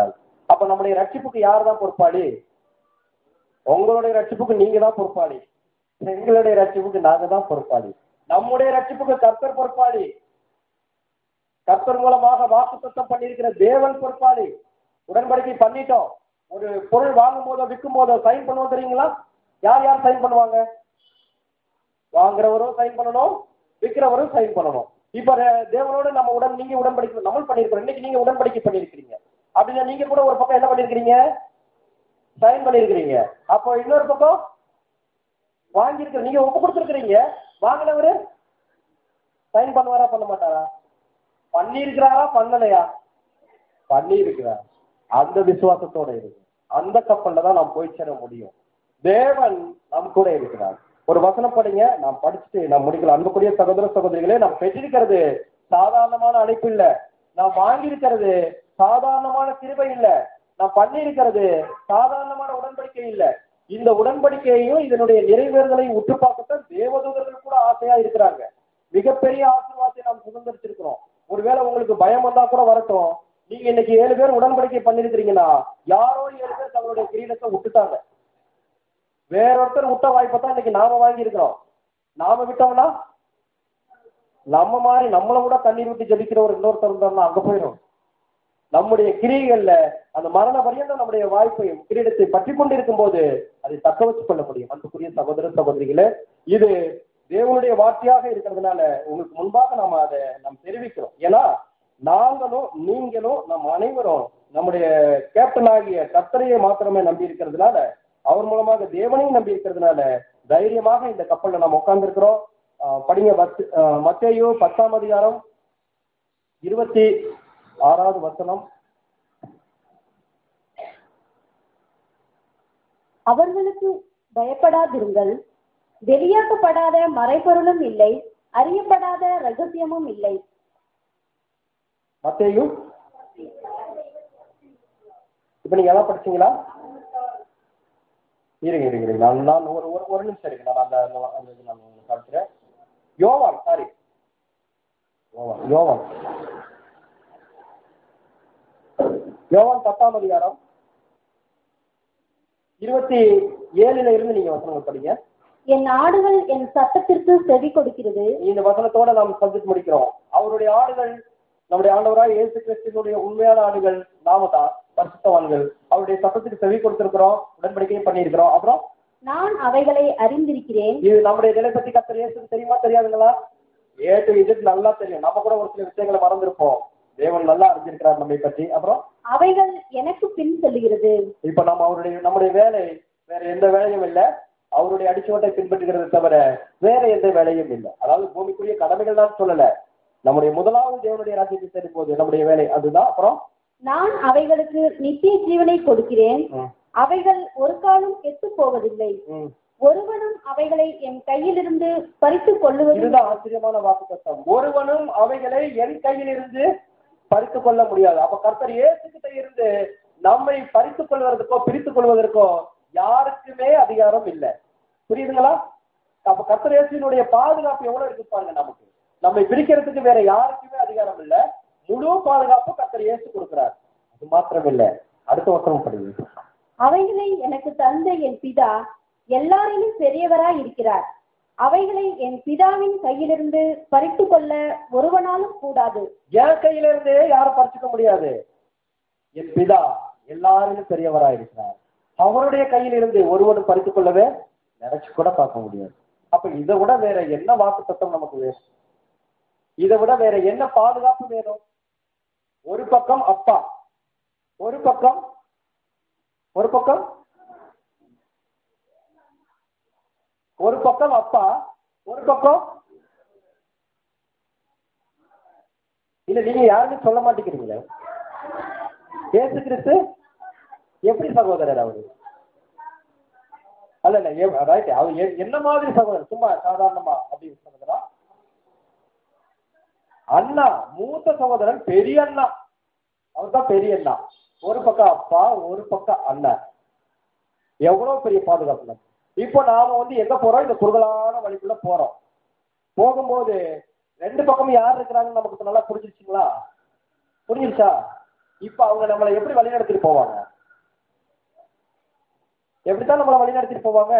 அப்ப நம்முடைய ரட்சிப்புக்கு யார் தான் பொறுப்பாளி உங்களுடைய ரட்சிப்புக்கு நீங்க தான் பொறுப்பாளி எங்களுடைய ரட்சிப்புக்கு நாங்க தான் பொறுப்பாளி நம்முடைய ரட்சிப்புக்கு கர்த்தர் பொறுப்பாளி கர்த்தர் மூலமாக வாக்குத்தத்தம் பண்ணியிருக்கிற தேவன் பொறுப்பாளி உடன்படிக்கை பண்ணிட்டோம் ஒரு பொருள் வாங்கும் போதோ விற்கும் போதோ சைன் பண்ணுவோம் தெரியுங்களா யார் யார் சைன் பண்ணுவாங்க வாங்குறவரும் சைன் பண்ணணும் விற்கிறவரும் சைன் பண்ணணும் இப்ப ரே- தேவனோட நம்ம உடன் நீங்க உடன்படிக்கை நம்ம பண்ணிருக்கிறோம் இன்னைக்கு நீங்க உடன்படிக்கை பண்ணிருக்கிறீங்க அப்படின்னா நீங்க கூட ஒரு பக்கம் என்ன பண்ணிருக்கிறீங்க சைன் பண்ணிருக்கிறீங்க அப்போ இன்னொரு பக்கம் வாங்கியிருக்கிற நீங்க ஒப்பு கொடுத்துருக்கிறீங்க வாங்கினவரு சைன் பண்ணுவாரா பண்ண மாட்டாரா பண்ணியிருக்கிறாரா பண்ணலையா பண்ணியிருக்கிறார் அந்த விசுவாசத்தோட இருக்கு அந்த கப்பல்ல தான் நாம் போய் சேர முடியும் தேவன் நம் கூட இருக்கிறார் ஒரு வசனம் படிங்க நாம் படிச்சுட்டு நாம் முடிக்கலாம் அன்புக்குரிய சகோதர சகோதரிகளே நாம் பெற்றிருக்கிறது சாதாரணமான அழைப்பு இல்ல நாம் வாங்கியிருக்கிறது சாதாரணமான கிருபை இல்ல நாம் பண்ணியிருக்கிறது சாதாரணமான உடன்படிக்கை இல்ல இந்த உடன்படிக்கையையும் இதனுடைய நிறைவேறுதலையும் உற்று பார்க்கத்தான் தேவதூதர்கள் கூட ஆசையா இருக்கிறாங்க மிகப்பெரிய ஆசீர்வாதத்தை நாம் சுதந்திரிச்சிருக்கிறோம் ஒருவேளை உங்களுக்கு பயம் வந்தா கூட வரட்டும் நீங்க இன்னைக்கு ஏழு பேர் உடன்படிக்கை பண்ணிருக்கிறீங்கன்னா யாரோ ஏழு பேர் தங்களுடைய கிரீடத்தை விட்டுட்டாங்க வேறொருத்தர் விட்ட வாய்ப்பை தான் இன்னைக்கு நாம வாங்கி இருக்கிறோம் நாம விட்டோம்னா நம்ம மாதிரி நம்மளை விட கண்ணீர் விட்டு ஜெபிக்கிற ஒரு இன்னொருத்தர் இருந்தாருன்னா அங்க போயிடும் நம்முடைய கிரியைகள்ல அந்த மரண பரியந்தம் நம்முடைய வாய்ப்பை கிரீடத்தை பற்றி கொண்டிருக்கும் போது அதை தக்க வச்சு கொள்ள முடியும் அன்புக்குரிய சகோதர சகோதரிகளே இது தேவனுடைய வார்த்தையாக இருக்கிறதுனால உங்களுக்கு முன்பாக நாம அதை நாம் தெரிவிக்கிறோம் ஏன்னா நாங்களும் நீங்களும் நம் அனைவரும் நம்முடைய கேப்டன் ஆகிய கர்த்தரையை மாத்திரமே நம்பி இருக்கிறதுனால அவர் மூலமாக தேவனையும் நம்பி இருக்கிறதுனால தைரியமாக இந்த கப்பல்ல நாம் உட்கார்ந்து இருக்கிறோம் படிங்க பத்து மத்தேயு பத்தாம் அதிகாரம் இருபத்தி ஆறாவது வசனம் அவர்களுக்கு பயப்படாதிருங்கள் வெளியாக்கப்படாத மறைபொருளும் இல்லை அறியப்படாத ரகசியமும் இல்லை மத்தேயு இப்ப நீங்க எல்லாம் படிச்சீங்களா இருங்க இருங்க இருங்க நான் நான் ஒரு ஒரு ஒரு நிமிஷம் இருக்கு நான் அந்த அந்த அந்த இது நான் உங்களுக்கு காட்டுறேன் யோவான் சாரி யோவான் யோவான் யோவான் பத்தாம் அதிகாரம் இருபத்தி ஏழுல இருந்து நீங்க வசனங்கள் படிங்க என் ஆடுகள் என் சத்தத்திற்கு செவி கொடுக்கிறது இந்த வசனத்தோட நாம் சந்தித்து முடிக்கிறோம் அவருடைய ஆடுகள் நம்முடைய ஆண்டவராய் இயேசு கிறிஸ்துவனுடைய உண்மையான ஆடுகள் நாம தான் பரிசுத்தவான்கள் அவருடைய சத்தத்துக்கு செவி கொடுத்திருக்கிறோம் உடன்படிக்கையும் பண்ணியிருக்கிறோம் அப்புறம் நான் அவைகளை அறிந்திருக்கிறேன் இது நம்முடைய நிலை பத்தி கத்தர் இயேசுக்கு தெரியுமா தெரியாதுங்களா ஏ டு இஜெட் நல்லா தெரியும் நம்ம கூட ஒரு சில விஷயங்களை மறந்துருப்போம் தேவன் நல்லா அறிஞ்சிருக்கிறார் நம்மை பற்றி அப்புறம் அவைகள் எனக்கு பின் செல்லுகிறது இப்ப நம்ம அவருடைய நம்முடைய வேலை வேற எந்த வேலையும் இல்ல அவருடைய அடிச்சுவட்டை பின்பற்றுகிறது தவிர வேற எந்த வேலையும் இல்லை அதாவது பூமிக்குரிய கடமைகள் தான் சொல்லல நம்முடைய முதலாவது தேவனுடைய ராஜ்யத்தை சேரும் போது நம்முடைய வேலை அதுதான் அப்புறம் நான் அவைகளுக்கு நித்திய ஜீவனை கொடுக்கிறேன் ம், அவைகள் ஒரு காலம் கெட்டு போவதில்லை ம். ஒருவனும் அவைகளை என் கையிலிருந்து பறித்துக் கொள்ளுவது இதுதான் ஆச்சரியமான வாக்கு தத்துவம் ஒருவனும் அவைகளை என் கையில் இருந்து பறித்துக் கொள்ள முடியாது அப்ப கர்த்தர் இயேசுகிட்ட இருந்து நம்மை பறித்துக் கொள்வதற்கோ பிரித்துக் கொள்வதற்கோ யாருக்குமே அதிகாரம் இல்லை புரியுதுங்களா அப்ப கர்த்தர் இயேசுவினுடைய பாதுகாப்பு எவ்வளவு இருக்கு பாருங்க நமக்கு நம்மை பிரிக்கிறதுக்கு வேற யாருக்குமே அதிகாரம் இல்ல முழு பாதுகாப்பு கர்த்தர் இயேசு கொடுக்கிறார் அது மாத்திரம் இல்ல அடுத்த வருஷம் படிங்க அவைகளை எனக்கு தந்த என் பிதா எல்லாரிலும் பெரியவராய் இருக்கிறார் அவைகளை என் பிதாவின் கையிலிருந்து பறித்துக் கொள்ள ஒருவனாலும் கூடாது என் கையில இருந்தே யாரும் பறிச்சுக்க முடியாது என் பிதா எல்லாரிலும் பெரியவராயிருக்கிறார் அவருடைய கையில் இருந்து ஒருவனும் பறித்துக் கொள்ளவே நினைச்சு கூட பார்க்க முடியாது அப்ப இதை விட வேற என்ன வாக்கு தத்துவம் நமக்கு வேணும் இதை விட வேற என்ன பாதுகாப்பு வேணும் ஒரு பக்கம் அப்பா ஒரு பக்கம் ஒரு பக்கம் ஒரு பக்கம் அப்பா ஒரு பக்கம் இல்ல நீங்க யாருமே சொல்ல மாட்டேங்கிறீங்களே ஏசு கிறிஸ்து எப்படி சகோதரர் அவரு அல்ல இல்ல ரைட் அவர் எ- என்ன மாதிரி சகோதரர் சும்மா சாதாரணமா அப்படின்னு சொல்லுறா அண்ணா மூத்த சகோதரன் பெரிய அண்ணா அவர் தான் பெரிய அண்ணா ஒரு பக்கம் அப்பா ஒரு பக்கம் அண்ணன் எவ்வளவு பெரிய பாதுகாப்பு நமக்கு. இப்போ நாம வந்து எங்க போறோம் இந்த குறுகலான வழிக்குள்ள போறோம் போகும்போது ரெண்டு பக்கமும் யார் இருக்கிறாங்கன்னு நமக்கு இப்ப நல்லா புரிஞ்சிருச்சுங்களா புரிஞ்சிருச்சா இப்ப அவங்க நம்மளை எப்படி வழிநடத்திட்டு போவாங்க எப்படித்தான் நம்மளை வழிநடத்திட்டு போவாங்க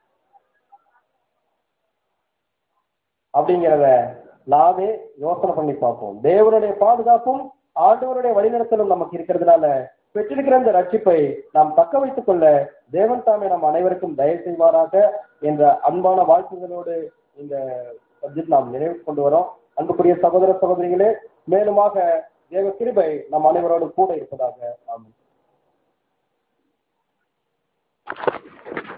அப்படிங்கிறத நாமே யோசனை பண்ணி பார்ப்போம் தேவனுடைய பாதுகாப்பும் ஆண்டவருடைய வழிநடத்தலும் நமக்கு இருக்கிறதுனால பெற்றிருக்கிற இந்த ரட்சிப்பை நாம் தக்க வைத்துக் கொள்ள தேவன் தாமே நம் அனைவருக்கும் தயவு செய்வாராக என்ற அன்பான வாழ்த்துகளோடு இந்த சப்ஜெக்ட் நாம் நினைவு கொண்டு வரோம் அன்புக்குரிய சகோதர சகோதரிகளே மேலுமாக தேவ கிருபை நம் அனைவரோடு கூட இருப்பதாக